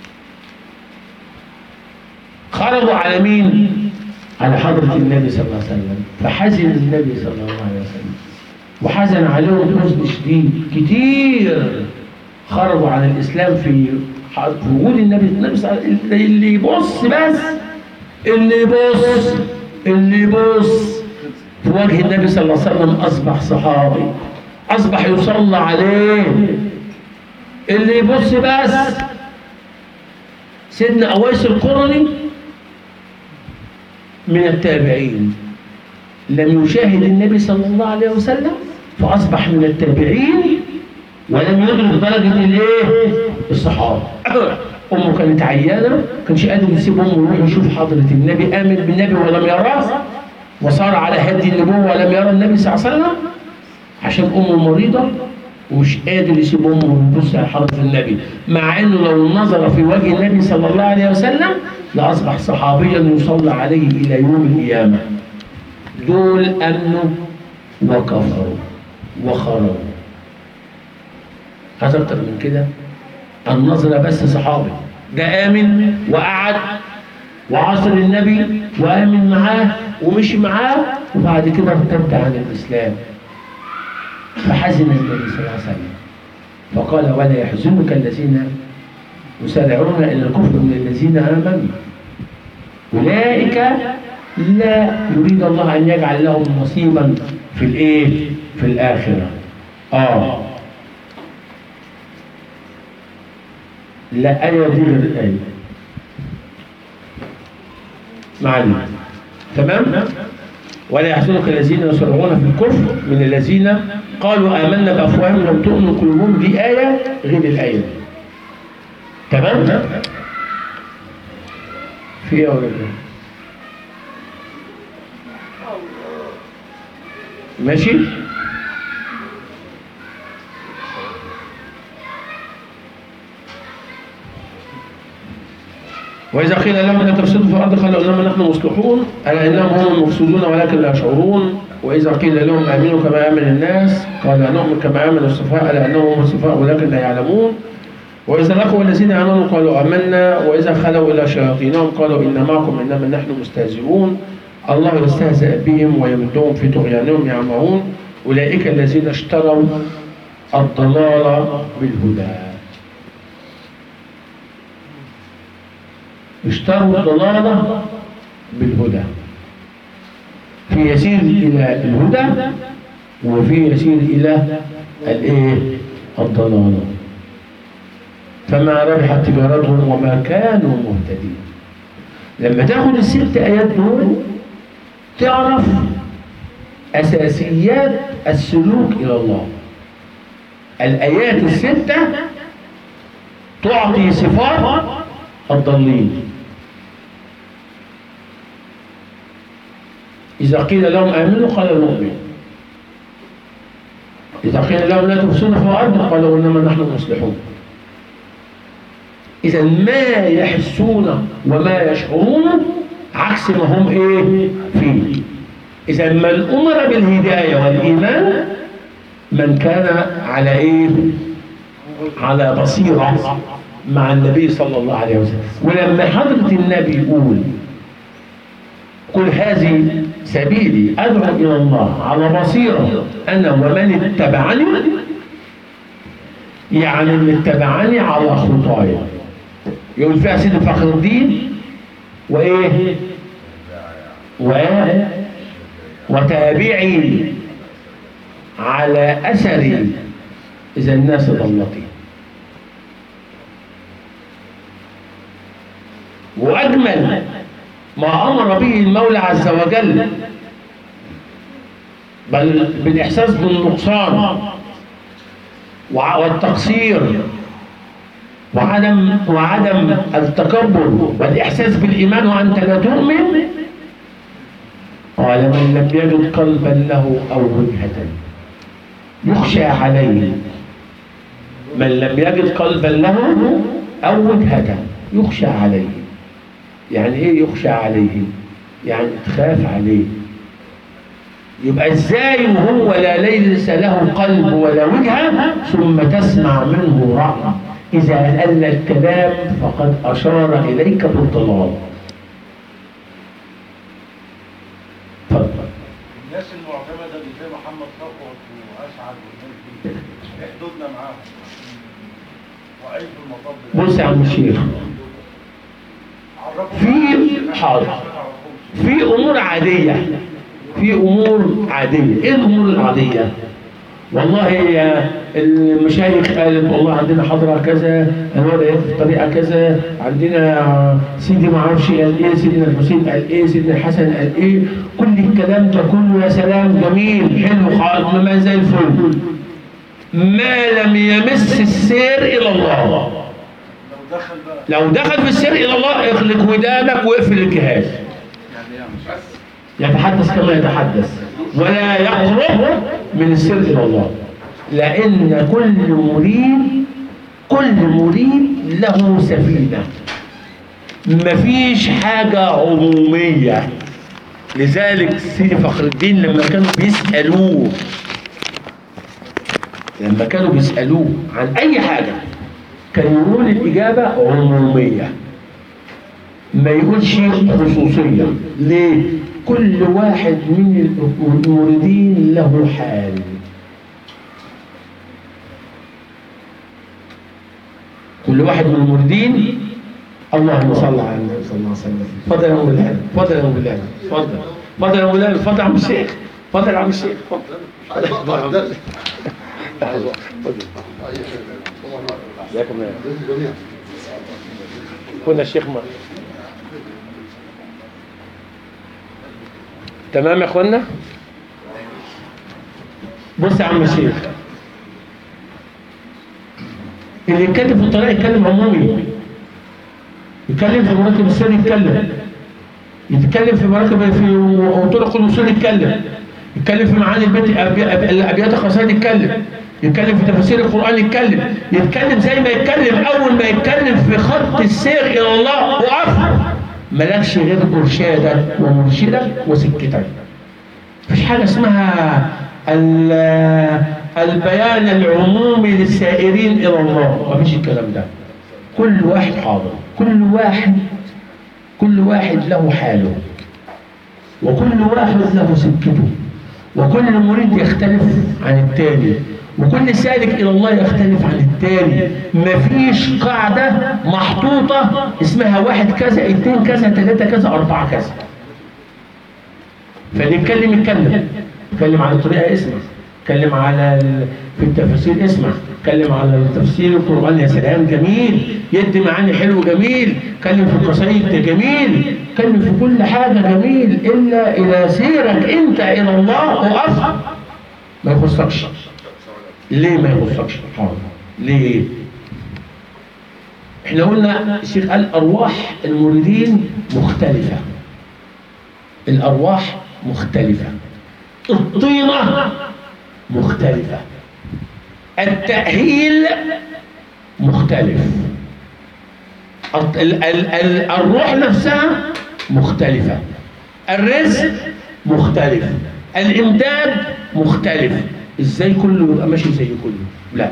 خرجوا على مين؟ على حضرة النبي صلى الله عليه وسلم فحزن النبي صلى الله عليه وسلم وحزن عليهم حزن شديد كتير خرجوا عن الإسلام في ح- في وجود النبي النبي صلى الله عليه وسلم اللي يبص بس اللي يبص اللي يبص في وجه النبي صلى الله عليه وسلم أصبح صحابي أصبح يصلى عليه اللي يبص بس سيدنا أويس القرني من التابعين لم يشاهد النبي صلى الله عليه وسلم فأصبح من التابعين ولم يدرك درجة الايه؟ الصحابة أمه كانت عيانة ما كانش قادر يسيب أمه يروح يشوف حضرة النبي آمن بالنبي ولم يراه وصار على هدي النبوة ولم يرى النبي صلى الله عليه وسلم عشان أمه مريضة ومش قادر يسيب أمه ويبص على حضرة النبي مع إنه لو نظر في وجه النبي صلى الله عليه وسلم لأصبح صحابيا يصلى عليه إلى يوم القيامة دول أمنوا وكفروا وخرجوا عايز أكتر من كده النظرة بس صحابي ده آمن وقعد وعصر النبي وآمن معاه ومشي معاه وبعد كده ارتد عن الإسلام فحزن النبي صلى الله عليه وسلم فقال ولا يحزنك الذين يسارعون إلى الكفر من الذين آمنوا أولئك لا يريد الله أن يجعل لهم نصيبا في الإيه؟ في الآخرة آه لا آية دي غير الآية معلم تمام ولا يحزنك الذين يسرعون في الكفر من الذين قالوا آمنا بأفواههم لم تؤمن قلوبهم دي آية غير الآية دي تمام في ايه ولا ايه ماشي وإذا قيل لهم لا تفسدوا في الأرض قالوا إنما نحن مصلحون ألا إنهم هم المفسدون ولكن لا يشعرون وإذا قيل لهم آمنوا كما آمن الناس قال نؤمن كما آمن السفهاء ألا إنهم هم السفهاء ولكن لا يعلمون وإذا لقوا الذين آمنوا قالوا آمنا وإذا خلوا إلى شياطينهم قالوا إن معكم إنما نحن مستهزئون الله يستهزئ بهم ويمدهم في طغيانهم يعمهون أولئك الذين اشتروا الضلال بالهدى اشتروا الضلالة بالهدى في يسير إلى الهدى وفي يسير إلى الإيه؟ الضلالة فما ربحت تجارتهم وما كانوا مهتدين لما تاخد الست آيات دول تعرف أساسيات السلوك إلى الله الآيات الستة تعطي صفات الضالين إذا قيل لهم آمنوا قالوا نؤمن إذا قيل لهم لا تفسدوا في الأرض قالوا إنما نحن مصلحون إذا ما يحسون وما يشعرون عكس ما هم إيه فيه إذا من أمر بالهداية والإيمان من كان على إيه على بصيرة مع النبي صلى الله عليه وسلم ولما حضرة النبي يقول قل هذه سبيلي أدعو إلى الله على بصيرة أنا ومن اتبعني يعني اللي اتبعني على خطايا يقول فيها سيد فخر الدين وإيه و وتابعي على أثري إذا الناس ضلتي وأجمل ما أمر به المولى عز وجل بل بالإحساس بالنقصان وع- والتقصير وعدم وعدم التكبر والإحساس بالإيمان وأنت لا تؤمن قال من لم يجد قلبا له أو وجهة يخشى عليه من لم يجد قلبا له أو وجهة يخشى عليه يعني ايه يخشى عليه يعني تخاف عليه يبقى ازاي وهو لا ليس له قلب ولا وجهه ثم تسمع منه رأي اذا قل الكلام فقد اشار اليك بالضلال اتفضل الناس المعتمده اللي زي محمد صفوت واسعد والناس دي إيه حدودنا معاهم واي في المطب بص يا عم الشيخ في حاضر في امور عاديه في امور عاديه ايه الامور العاديه والله يا المشايخ قالت والله عندنا حضره كذا الوضع في طريقه كذا عندنا سيدي ما اعرفش قال ايه سيدنا الحسين قال ايه سيدنا الحسن قال ايه كل الكلام ده كله يا سلام جميل حلو خالص ما زي الفل ما لم يمس السير الى الله لو دخل بقى لو دخل في السر الى الله اغلق ودانك واقفل الجهاز يتحدث كما يتحدث ولا يقرب من السر الى الله لان كل مريد كل مريد له سفينه مفيش حاجه عموميه لذلك سيدي فخر الدين لما كانوا بيسالوه لما كانوا بيسالوه عن اي حاجه كان يقول الإجابة عمومية ما يقولش خصوصية ليه؟ كل واحد من المريدين له حال كل واحد من المريدين اللهم صل على النبي صلى الله عليه وسلم اتفضل يا ام الهنا اتفضل يا ام الهنا اتفضل اتفضل يا ام الهنا اتفضل يا عم الشيخ اتفضل يا عم الشيخ اتفضل ازيكم يا كنا الشيخ ما تمام يا اخوانا بص يا عم الشيخ اللي يتكلم في الطريق يتكلم عمومي يتكلم في مراتب السر يتكلم يتكلم في مراكب في طرق الوصول يتكلم يتكلم في معاني البيت أبي- أبي- الابيات القصائد يتكلم يتكلم في تفاسير القران يتكلم يتكلم زي ما يتكلم اول ما يتكلم في خط السير الى الله وقف مالكش غير ارشادك ومرشدك وسكتك مفيش حاجه اسمها ال- البيان العمومي للسائرين الى الله مفيش الكلام ده كل واحد حاضر كل واحد كل واحد له حاله وكل واحد له سكته وكل مريد يختلف عن التاني وكل سالك الى الله يختلف عن التاني مفيش قاعده محطوطه اسمها واحد كذا اتنين كذا تلاته كذا اربعه كذا فاللي يتكلم يتكلم يتكلم على الطريقه اسمع يتكلم على ال... في التفاسير اسمع يتكلم على تفسير القران يا سلام جميل يدي معاني حلو جميل يتكلم في القصايد ده جميل يتكلم في كل حاجه جميل الا اذا سيرك انت الى الله وقف ما يخصكش ليه ما يخصكش حاضر ليه احنا قلنا الشيخ قال ارواح المريدين مختلفه الارواح مختلفه الطينه مختلفه التأهيل مختلف الط- ال- ال- ال- الروح نفسها مختلفة الرزق مختلف الإمداد مختلف إزاي كله يبقى ماشي زي كله لا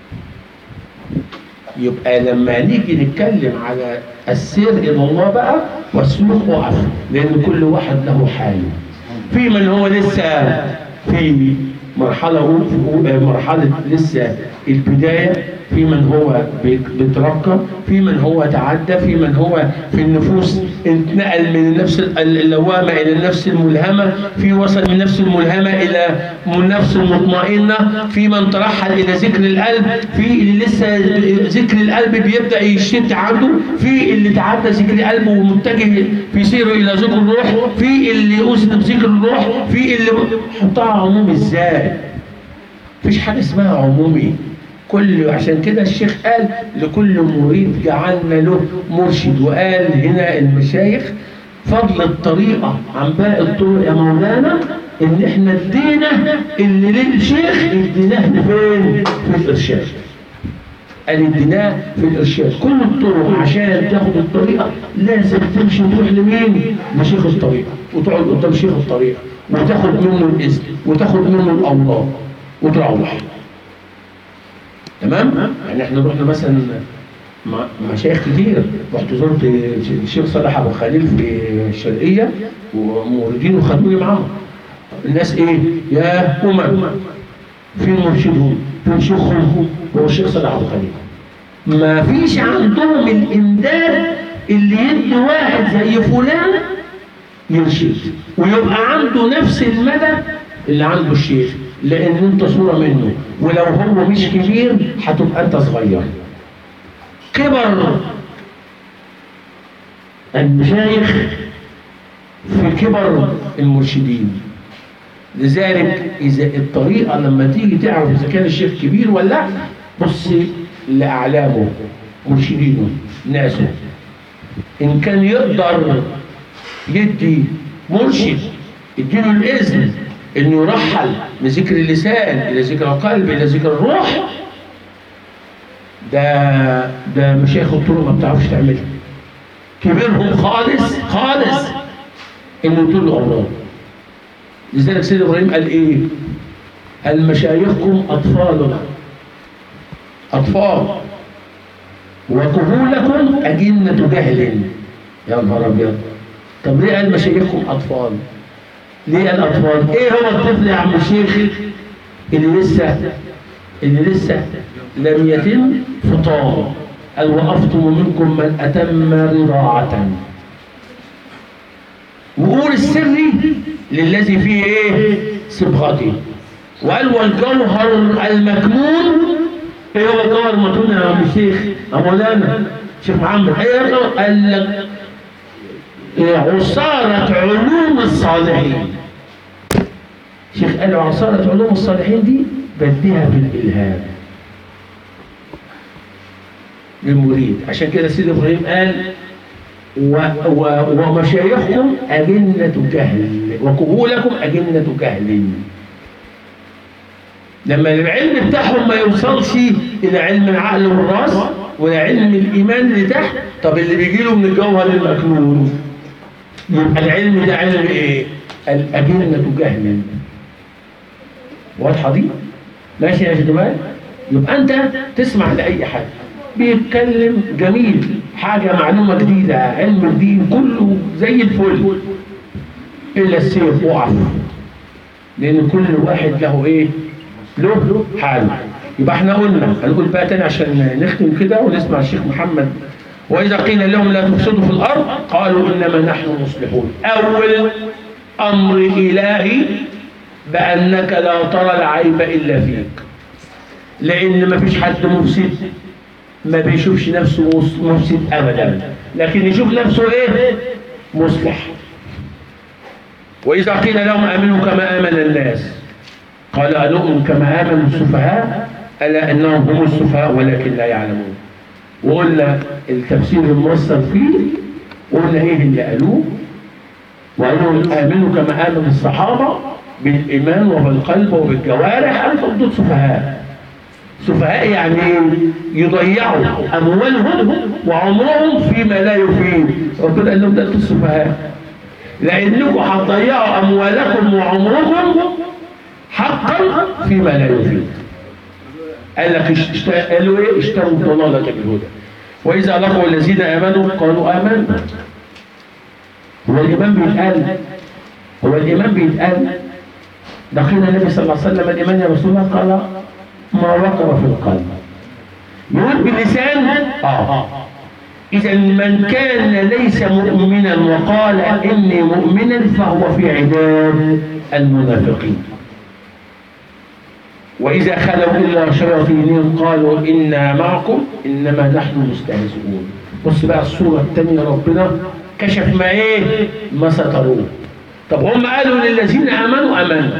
يبقى لما نيجي نتكلم على السير الى الله بقى والسلوك وقف لان كل واحد له حاله في من هو لسه في مرحله في مرحله لسه البدايه في من هو بيت- بيترقى في من هو تعدى في من هو في النفوس انتقل من النفس اللوامه الى النفس الملهمه في وصل من النفس الملهمه الى النفس المطمئنه في من ترحل الى ذكر القلب في اللي لسه ذكر القلب بيبدا يشد عنده في اللي تعدى ذكر قلبه ومتجه في سيره الى ذكر الروح في اللي اسلم ذكر الروح في اللي حطها عموم ازاي مفيش حاجه اسمها عمومي كل عشان كده الشيخ قال لكل مريد جعلنا له مرشد وقال هنا المشايخ فضل الطريقة عن باقي الطرق يا مولانا ان احنا ادينا اللي للشيخ اديناه لفين؟ في الارشاد قال اديناه في الارشاد كل الطرق عشان تاخد الطريقة لازم تمشي تروح لمين؟ لشيخ الطريقة وتقعد قدام شيخ الطريقة وتاخد منه الاذن وتاخد منه الاوراق وتروح تمام يعني احنا رحنا مثلا مع مشايخ كتير رحت زرت الشيخ صالح ابو خليل في الشرقيه وموردين وخدوني معاهم الناس ايه يا امم فين مرشدهم فين شيخهم هو الشيخ صالح ابو خليل ما فيش عندهم الامداد اللي يدي واحد زي فلان يرشد ويبقى عنده نفس المدى اللي عنده الشيخ لان انت صوره منه ولو هو مش كبير هتبقى انت صغير كبر المشايخ في كبر المرشدين لذلك اذا الطريقه لما تيجي تعرف اذا كان الشيخ كبير ولا لا بص لاعلامه مرشدينه ناسه ان كان يقدر يدي مرشد يديله الاذن انه يرحل من ذكر اللسان الى ذكر القلب الى ذكر الروح ده ده مشايخ الطرق ما بتعرفش تعملها كبيرهم خالص خالص انه يديله اوراد لذلك سيدنا ابراهيم قال ايه؟ قال مشايخكم اطفالنا اطفال وكهولكم اجنه جهل يا نهار ابيض طب ليه قال مشايخكم اطفال؟ ليه الاطفال؟ ايه هو الطفل يا عم الشيخ اللي لسه اللي لسه لم يتم فطام قال وافطم منكم من اتم رضاعة وقول السري للذي فيه ايه؟ صبغته وقال والجوهر المكنون ايه هو الجوهر المكنون يا عم الشيخ؟ يا مولانا شيخ محمد ايه هو الجوهر؟ قال لك عصارة علوم الصالحين شيخ قال عصارة علوم الصالحين دي بديها بالإلهام للمريد عشان كده سيدي إبراهيم قال و و ومشايخكم أجنة جهل وكهولكم أجنة جهل لما العلم بتاعهم ما يوصلش إلى علم العقل والراس ولا علم الإيمان اللي تحت طب اللي بيجي له من الجوهر المكنون يبقى العلم ده علم ايه؟ الأجنة جهلا واضحة دي؟ ماشي يا جماعة؟ يبقى أنت تسمع لأي حد بيتكلم جميل حاجة معلومة جديدة علم الدين كله زي الفل إلا السيف وقف لأن كل واحد له إيه؟ له حاله يبقى احنا قلنا هنقول بقى تاني عشان نختم كده ونسمع الشيخ محمد وإذا قيل لهم لا تفسدوا في الأرض قالوا إنما نحن مصلحون أول أمر إلهي بأنك لا ترى العيب إلا فيك لأن ما فيش حد مفسد ما بيشوفش نفسه مس- مفسد أبدا لكن يشوف نفسه إيه مصلح وإذا قيل لهم آمنوا كما آمن الناس قال أنؤمن كما آمن السفهاء ألا أنهم هم السفهاء ولكن لا يعلمون وقلنا التفسير الموصل فيه قلنا ايه اللي قالوه وقالوا امنوا كما امن الصحابه بالايمان وبالقلب وبالجوارح قالوا دول سفهاء سفهاء يعني ايه يضيعوا اموالهم وعمرهم فيما لا يفيد ربنا قال لهم ده انتوا السفهاء لانكم هتضيعوا اموالكم وعمركم حقا فيما لا يفيد قال لك اشت... قالوا ايه اشتروا الضلاله بالهدى واذا لقوا الذين امنوا قالوا امنا هو الايمان بيتقال هو الايمان بيتقال دخل النبي صلى الله عليه وسلم الايمان يا رسول الله قال ما وقر في القلب يقول باللسان اه اذا من كان ليس مؤمنا وقال اني مؤمنا فهو في عداد المنافقين وإذا خلوا إلى شياطينهم قالوا إنا معكم إنما نحن مستهزئون بص بقى الصورة الثانية ربنا كشف ما إيه ما ستروه طب هم قالوا للذين آمنوا آمنا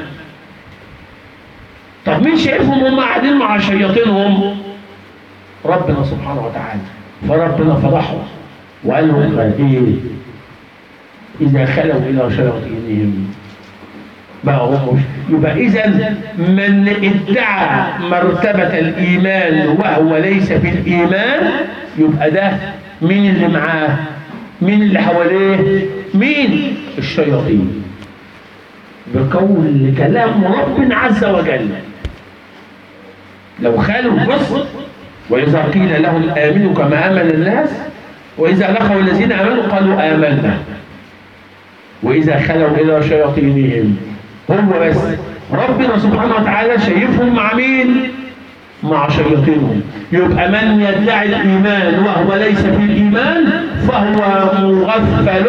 طب مين شايفهم هم قاعدين مع شياطينهم ربنا سبحانه وتعالى فربنا فضحهم وقال لهم إيه إذا خلوا إلى شياطينهم بقى هم يبقى اذا من ادعى مرتبة الايمان وهو ليس في الايمان يبقى ده مين اللي معاه مين اللي حواليه مين الشياطين بقول كلام رب عز وجل لو خالوا بص واذا قيل لهم امنوا كما امن الناس واذا لقوا الذين امنوا قالوا امنا واذا خلوا الى شياطينهم هم بس ربنا سبحانه وتعالى شايفهم مع مين مع شياطينهم يبقى من يدعي الايمان وهو ليس في الايمان فهو مغفل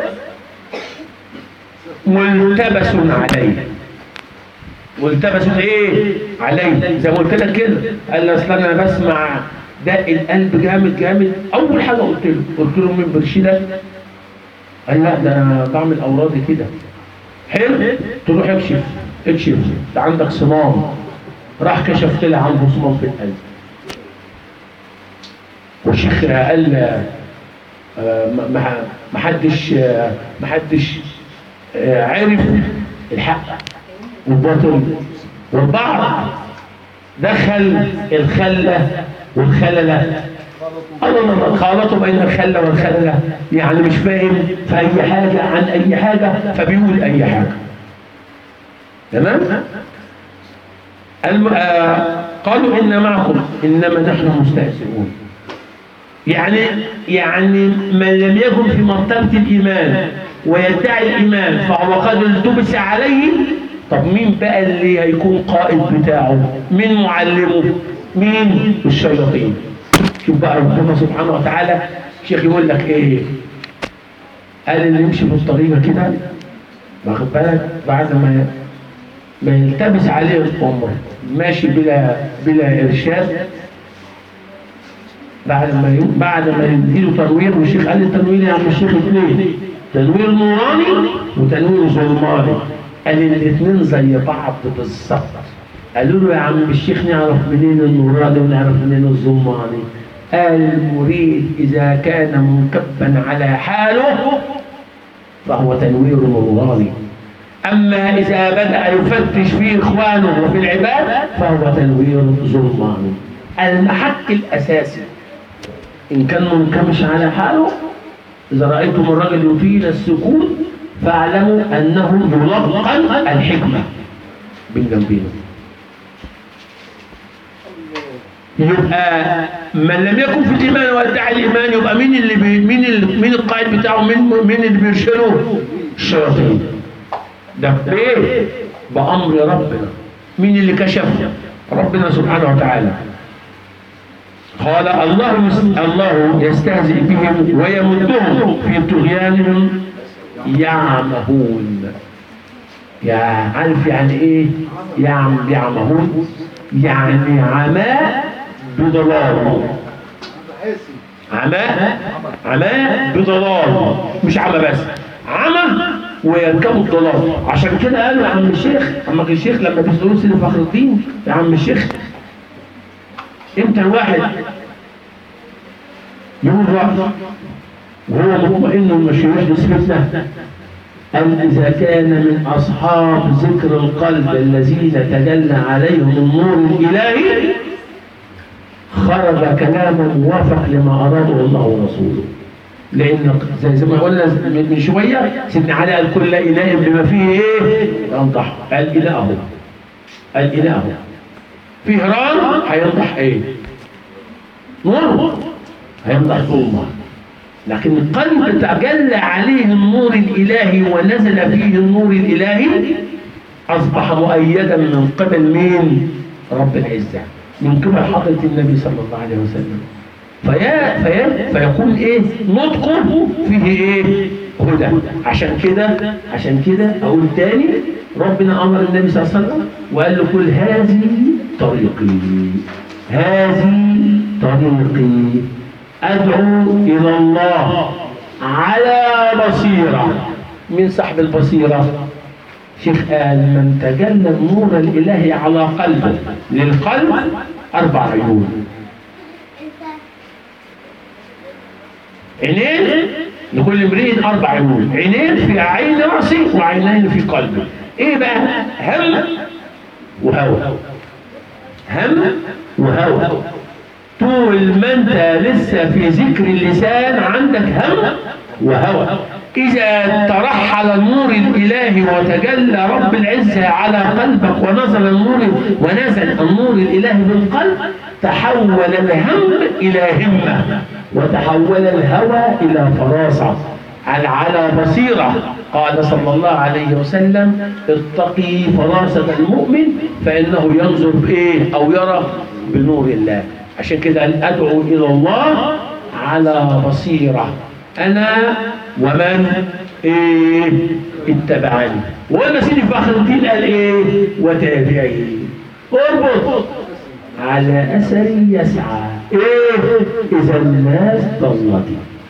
ملتبس عليه ملتبس ايه عليه زي ما قلت لك كده قال لي اصل انا بسمع دق القلب جامد جامد اول حاجه قلت له قلت له من برشيدك قال لا ده انا بعمل اورادي كده حلو تروح اكشف اكشف ده عندك صمام راح كشفت لي عنده صمام في القلب والشيخ قال آه، ما- ما ما حدش آه، ما حدش آه، عرف الحق والباطل والبعض دخل الخله والخلله الله الله خالطوا بين الخلة والخلة يعني مش فاهم في أي حاجة عن أي حاجة فبيقول أي حاجة تمام؟ الم... آه قالوا إن معكم إنما نحن مستهزئون يعني يعني من لم يكن في مرتبة الإيمان ويدعي الإيمان فهو قد التبس عليه طب مين بقى اللي هيكون قائد بتاعه؟ مين معلمه؟ مين؟ الشياطين شوف بقى ربنا سبحانه وتعالى شيخ يقول لك ايه قال اللي يمشي في الطريقه كده واخد بالك بعد ما ما يلتبس عليه الامر ماشي بلا بلا ارشاد بعد ما يو... بعد ما يديله تنوير والشيخ قال لي التنوير يا عم الشيخ اثنين تنوير نوراني وتنوير ظلماني قال لي الاثنين زي بعض بالظبط قالوا له يا عم الشيخ نعرف منين النوراني ونعرف منين الظلماني قال المريد إذا كان منكبا على حاله فهو تنوير نوراني أما إذا بدأ يفتش في إخوانه وفي العباد فهو تنوير ظلماني المحك الأساسي إن كان منكمش على حاله إذا رأيتم الرجل يطيل السكون فاعلموا أنه يلقن الحكمة بالجنبين يبقى من لم يكن في الايمان ويدعي الايمان يبقى مين اللي بي مين اللي مين القائد بتاعه مين مين اللي بيرشده؟ الشياطين ده بايه؟ بامر ربنا مين اللي كشف؟ ربنا سبحانه وتعالى قال الله يس- الله يستهزئ بهم ويمدهم في طغيانهم يعمهون يا عارف يعني ايه يعم يعمهون يعني عماء بضلال عماء عماء بضلال مش عمى بس عمى ويركبوا الضلال عشان كده قالوا يا عم الشيخ عم الشيخ لما بيسالوه سيدي فخر الدين يا عم الشيخ امتى الواحد يقول رأي وهو مطمئن المشيوخ بسمتنا أم إذا كان من أصحاب ذكر القلب الذين تجلى عليهم النور الإلهي خرج كلاما موافق لما أراده الله ورسوله لأن زي, زي ما قلنا من من شوية سيدنا علي قال كل إناء بما فيه إيه؟ ينضح قال إناءه قال إناءه فيه ران هينضح إيه؟ نور هينضح أمة لكن القلب تجلى عليه النور الإلهي ونزل فيه النور الإلهي أصبح مؤيدا من قبل مين؟ رب العزة من قبل حضرة النبي صلى الله عليه وسلم فيا فيا فيكون ايه نطقه فيه ايه هدى عشان كده عشان كده اقول تاني ربنا امر النبي صلى الله عليه وسلم وقال له كل هذه طريقي هذه طريقي ادعو الى الله على بصيره من صاحب البصيره شيخ قال من تجلى النور الالهي على قلبه للقلب اربع عيون عينين لكل امرئ اربع عيون عينين في عين راسه وعينين في قلبه ايه بقى هم وهوى هم وهوى طول ما انت لسه في ذكر اللسان عندك هم وهوى إذا ترحل النور الإلهي وتجلى رب العزة على قلبك ونزل النور ونزل النور الإلهي بالقلب تحول الهم إلى همة وتحول الهوى إلى فراسة على على بصيرة قال صلى الله عليه وسلم اتقي فراسة المؤمن فإنه ينظر بإيه أو يرى بنور الله عشان كده قال أدعو إلى الله على بصيرة أنا ومن إيه اتبعني وأنا سيدي في آخر الدين قال إيه وتابعي اربط على أثري يسعى إيه إذا الناس ضلت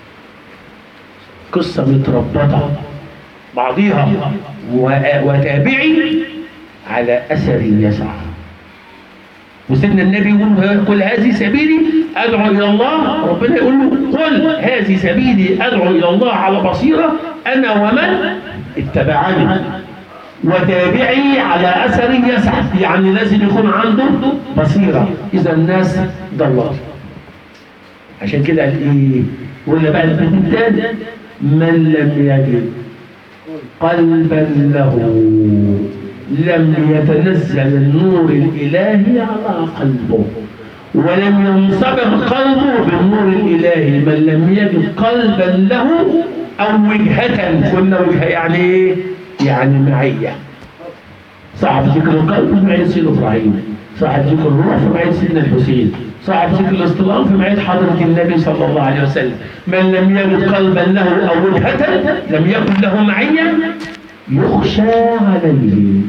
قصة متربطة بعضيها و- وتابعي على أثري يسعى وسيدنا النبي يقول قل هذه سبيلي ادعو الى الله ربنا يقول له قل هذه سبيلي ادعو الى الله على بصيره انا ومن اتبعني وتابعي على اثر يسعى يعني لازم يكون عنده بصيره اذا الناس ضلت عشان كده قال ايه ولا بقى البيت الثاني من لم يجد قلبا له لم يتنزل النور الإلهي على قلبه ولم ينصبغ قلبه بالنور الإلهي من لم يجد قلبا له أو وجهة قلنا وجهة يعني إيه؟ يعني معية صاحب ذكر القلب في معية سيدنا إبراهيم صاحب ذكر الروح في معية سيدنا الحسين صاحب ذكر الاصطلاح في معية حضرة النبي صلى الله عليه وسلم من لم يجد قلبا له أو وجهة لم يكن له معية يخشى عليه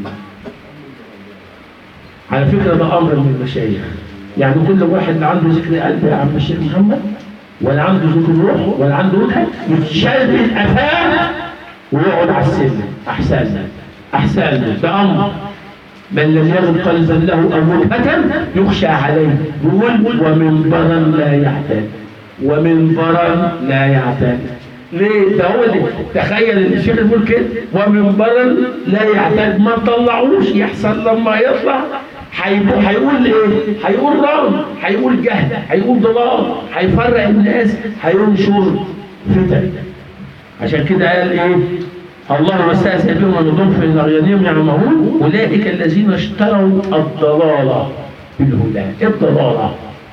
على فكرة ده أمر من المشايخ يعني كل واحد اللي عنده ذكر قلب يا عم الشيخ محمد ولا عنده ذكر روح ولا عنده وجهة يتشال بالأفاه ويقعد على السلم أحسن أحسن ده أمر من لم يجد قلبا له أو وجهة يخشى عليه يقول ومنبرا لا يعتاد ومنبرا لا يعتاد ليه؟ ده هو اللي تخيل الشيخ يقول كده ومنبرا لا يعتاد ما طلعوش يحصل لما يطلع هيقول هيقول ايه؟ هيقول رغم هيقول جهل هيقول ضلال هيفرق الناس هينشر فتن عشان كده قال ايه؟ الله استهزئ بهم ونضم في الأغيانهم يعمهون أولئك الذين اشتروا الضلالة بالهدى الضلالة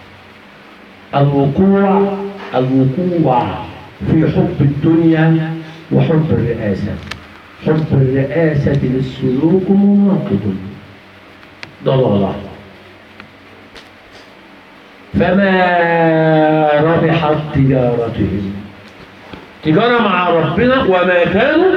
الوقوع الوقوع في حب الدنيا وحب الرئاسة حب الرئاسة للسلوك مناقض ضلالة فما ربحت تجارتهم تجارة مع ربنا وما كانوا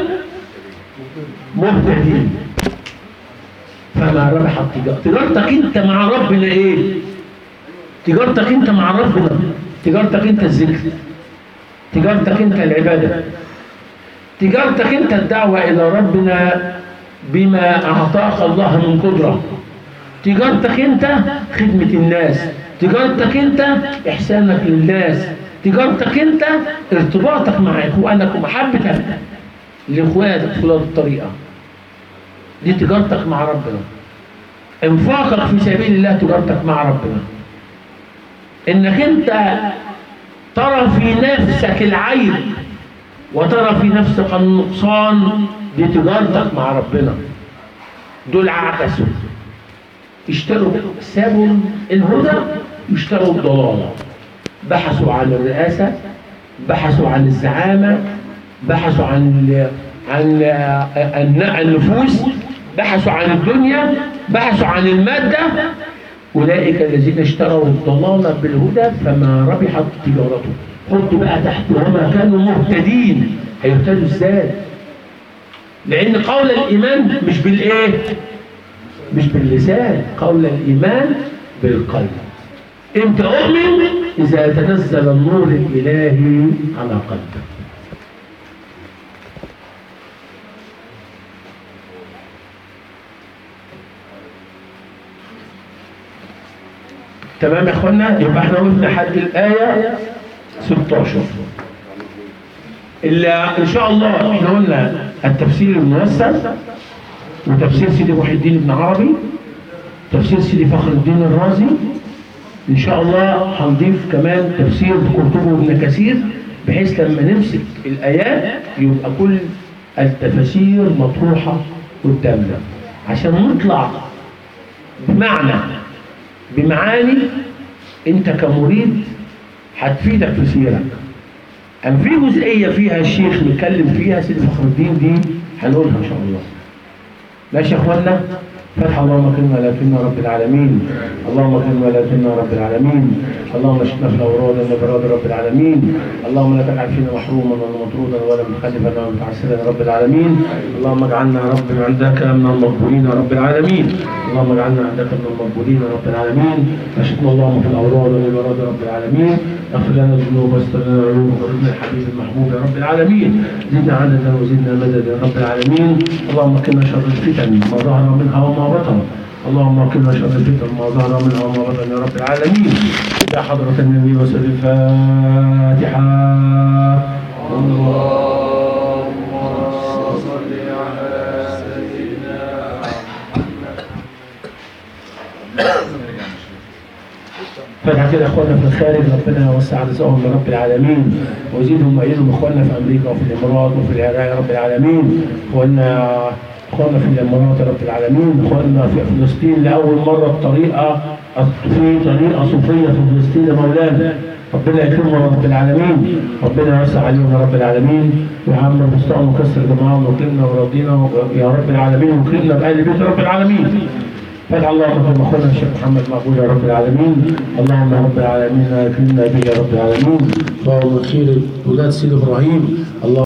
مهتدين فما ربحت تجارة تجارتك انت مع ربنا ايه تجارتك انت مع ربنا تجارتك انت الذكر تجارتك انت العبادة تجارتك انت الدعوة الى ربنا بما اعطاك الله من قدرة تجارتك انت خدمة الناس تجارتك انت احسانك للناس تجارتك انت ارتباطك مع اخوانك ومحبتك لاخوانك في هذه الطريقة دي تجارتك مع ربنا انفاقك في سبيل الله تجارتك مع ربنا انك انت ترى في نفسك العيب وترى في نفسك النقصان دي تجارتك مع ربنا دول عكسوا اشتروا سابوا الهدى يشتروا الضلالة بحثوا عن الرئاسة بحثوا عن الزعامة بحثوا عن عن عن النفوس بحثوا عن الدنيا بحثوا عن المادة أولئك الذين اشتروا الضلالة بالهدى فما ربحت تجارتهم حطوا بقى تحت وما كانوا مهتدين هيهتدوا ازاي؟ لأن قول الإيمان مش بالإيه؟ مش باللسان قول الإيمان بالقلب امتى أؤمن إذا تنزل النور الإلهي على قلبك تمام يا اخوانا يبقى احنا وقفنا لحد الآية 16 اللي ان شاء الله احنا قلنا التفسير الموسع وتفسير سيدي محي الدين ابن عربي تفسير سيدي فخر الدين الرازي ان شاء الله هنضيف كمان تفسير قرطبي وابن كثير بحيث لما نمسك الايات يبقى كل التفاسير مطروحه قدامنا عشان نطلع بمعنى بمعاني انت كمريد هتفيدك في سيرك أم في جزئية فيها الشيخ متكلم فيها سيدي فخر الدين دي هنقولها إن شاء الله ماشي يا اخوانا فتح اللهم كلمة لا كلمة رب العالمين اللهم كلمة لا كلمة رب العالمين اللهم اشفنا في الأوراد والنبراد رب العالمين اللهم لا تجعل فينا محروما ولا مطرودا ولا متخلفا ولا متعسرا يا رب العالمين اللهم اجعلنا يا رب عندك من المقبولين يا رب العالمين اللهم اجعلنا عندك من المقبولين يا رب العالمين اشفنا اللهم في الأوراد والنبراد رب العالمين اغفر لنا الذنوب واستر لنا العيوب وارزقنا الحبيب المحبوب يا رب العالمين زدنا عددا وزدنا مددا يا رب العالمين اللهم قنا شر الفتن ما ظهر منها وما بطن اللهم قنا شر الفتن ما ظهر منها وما بطن يا رب العالمين يا حضرة النبي وسر الفاتحة فتحة كده اخواننا في الخارج ربنا يوسع رزقهم يا رب العالمين ويزيدهم وايدهم اخواننا في امريكا وفي الامارات وفي العراق يا رب العالمين اخواننا اخواننا في الامارات يا رب العالمين اخواننا في فلسطين لاول مره بطريقه في طريقه صوفيه في فلسطين يا مولانا ربنا يكرمهم يا رب العالمين ربنا يوسع عليهم يا رب العالمين ويعمر مستواهم وكسر جماعهم وكرمنا ورضينا يا رب العالمين وكرمنا بآل بيت رب العالمين فتح اللهم في اخونا الشيخ محمد مقبول يا رب العالمين اللهم يا رب العالمين اكرمنا به يا رب العالمين وهو من خير ولاد سيد ابراهيم اللهم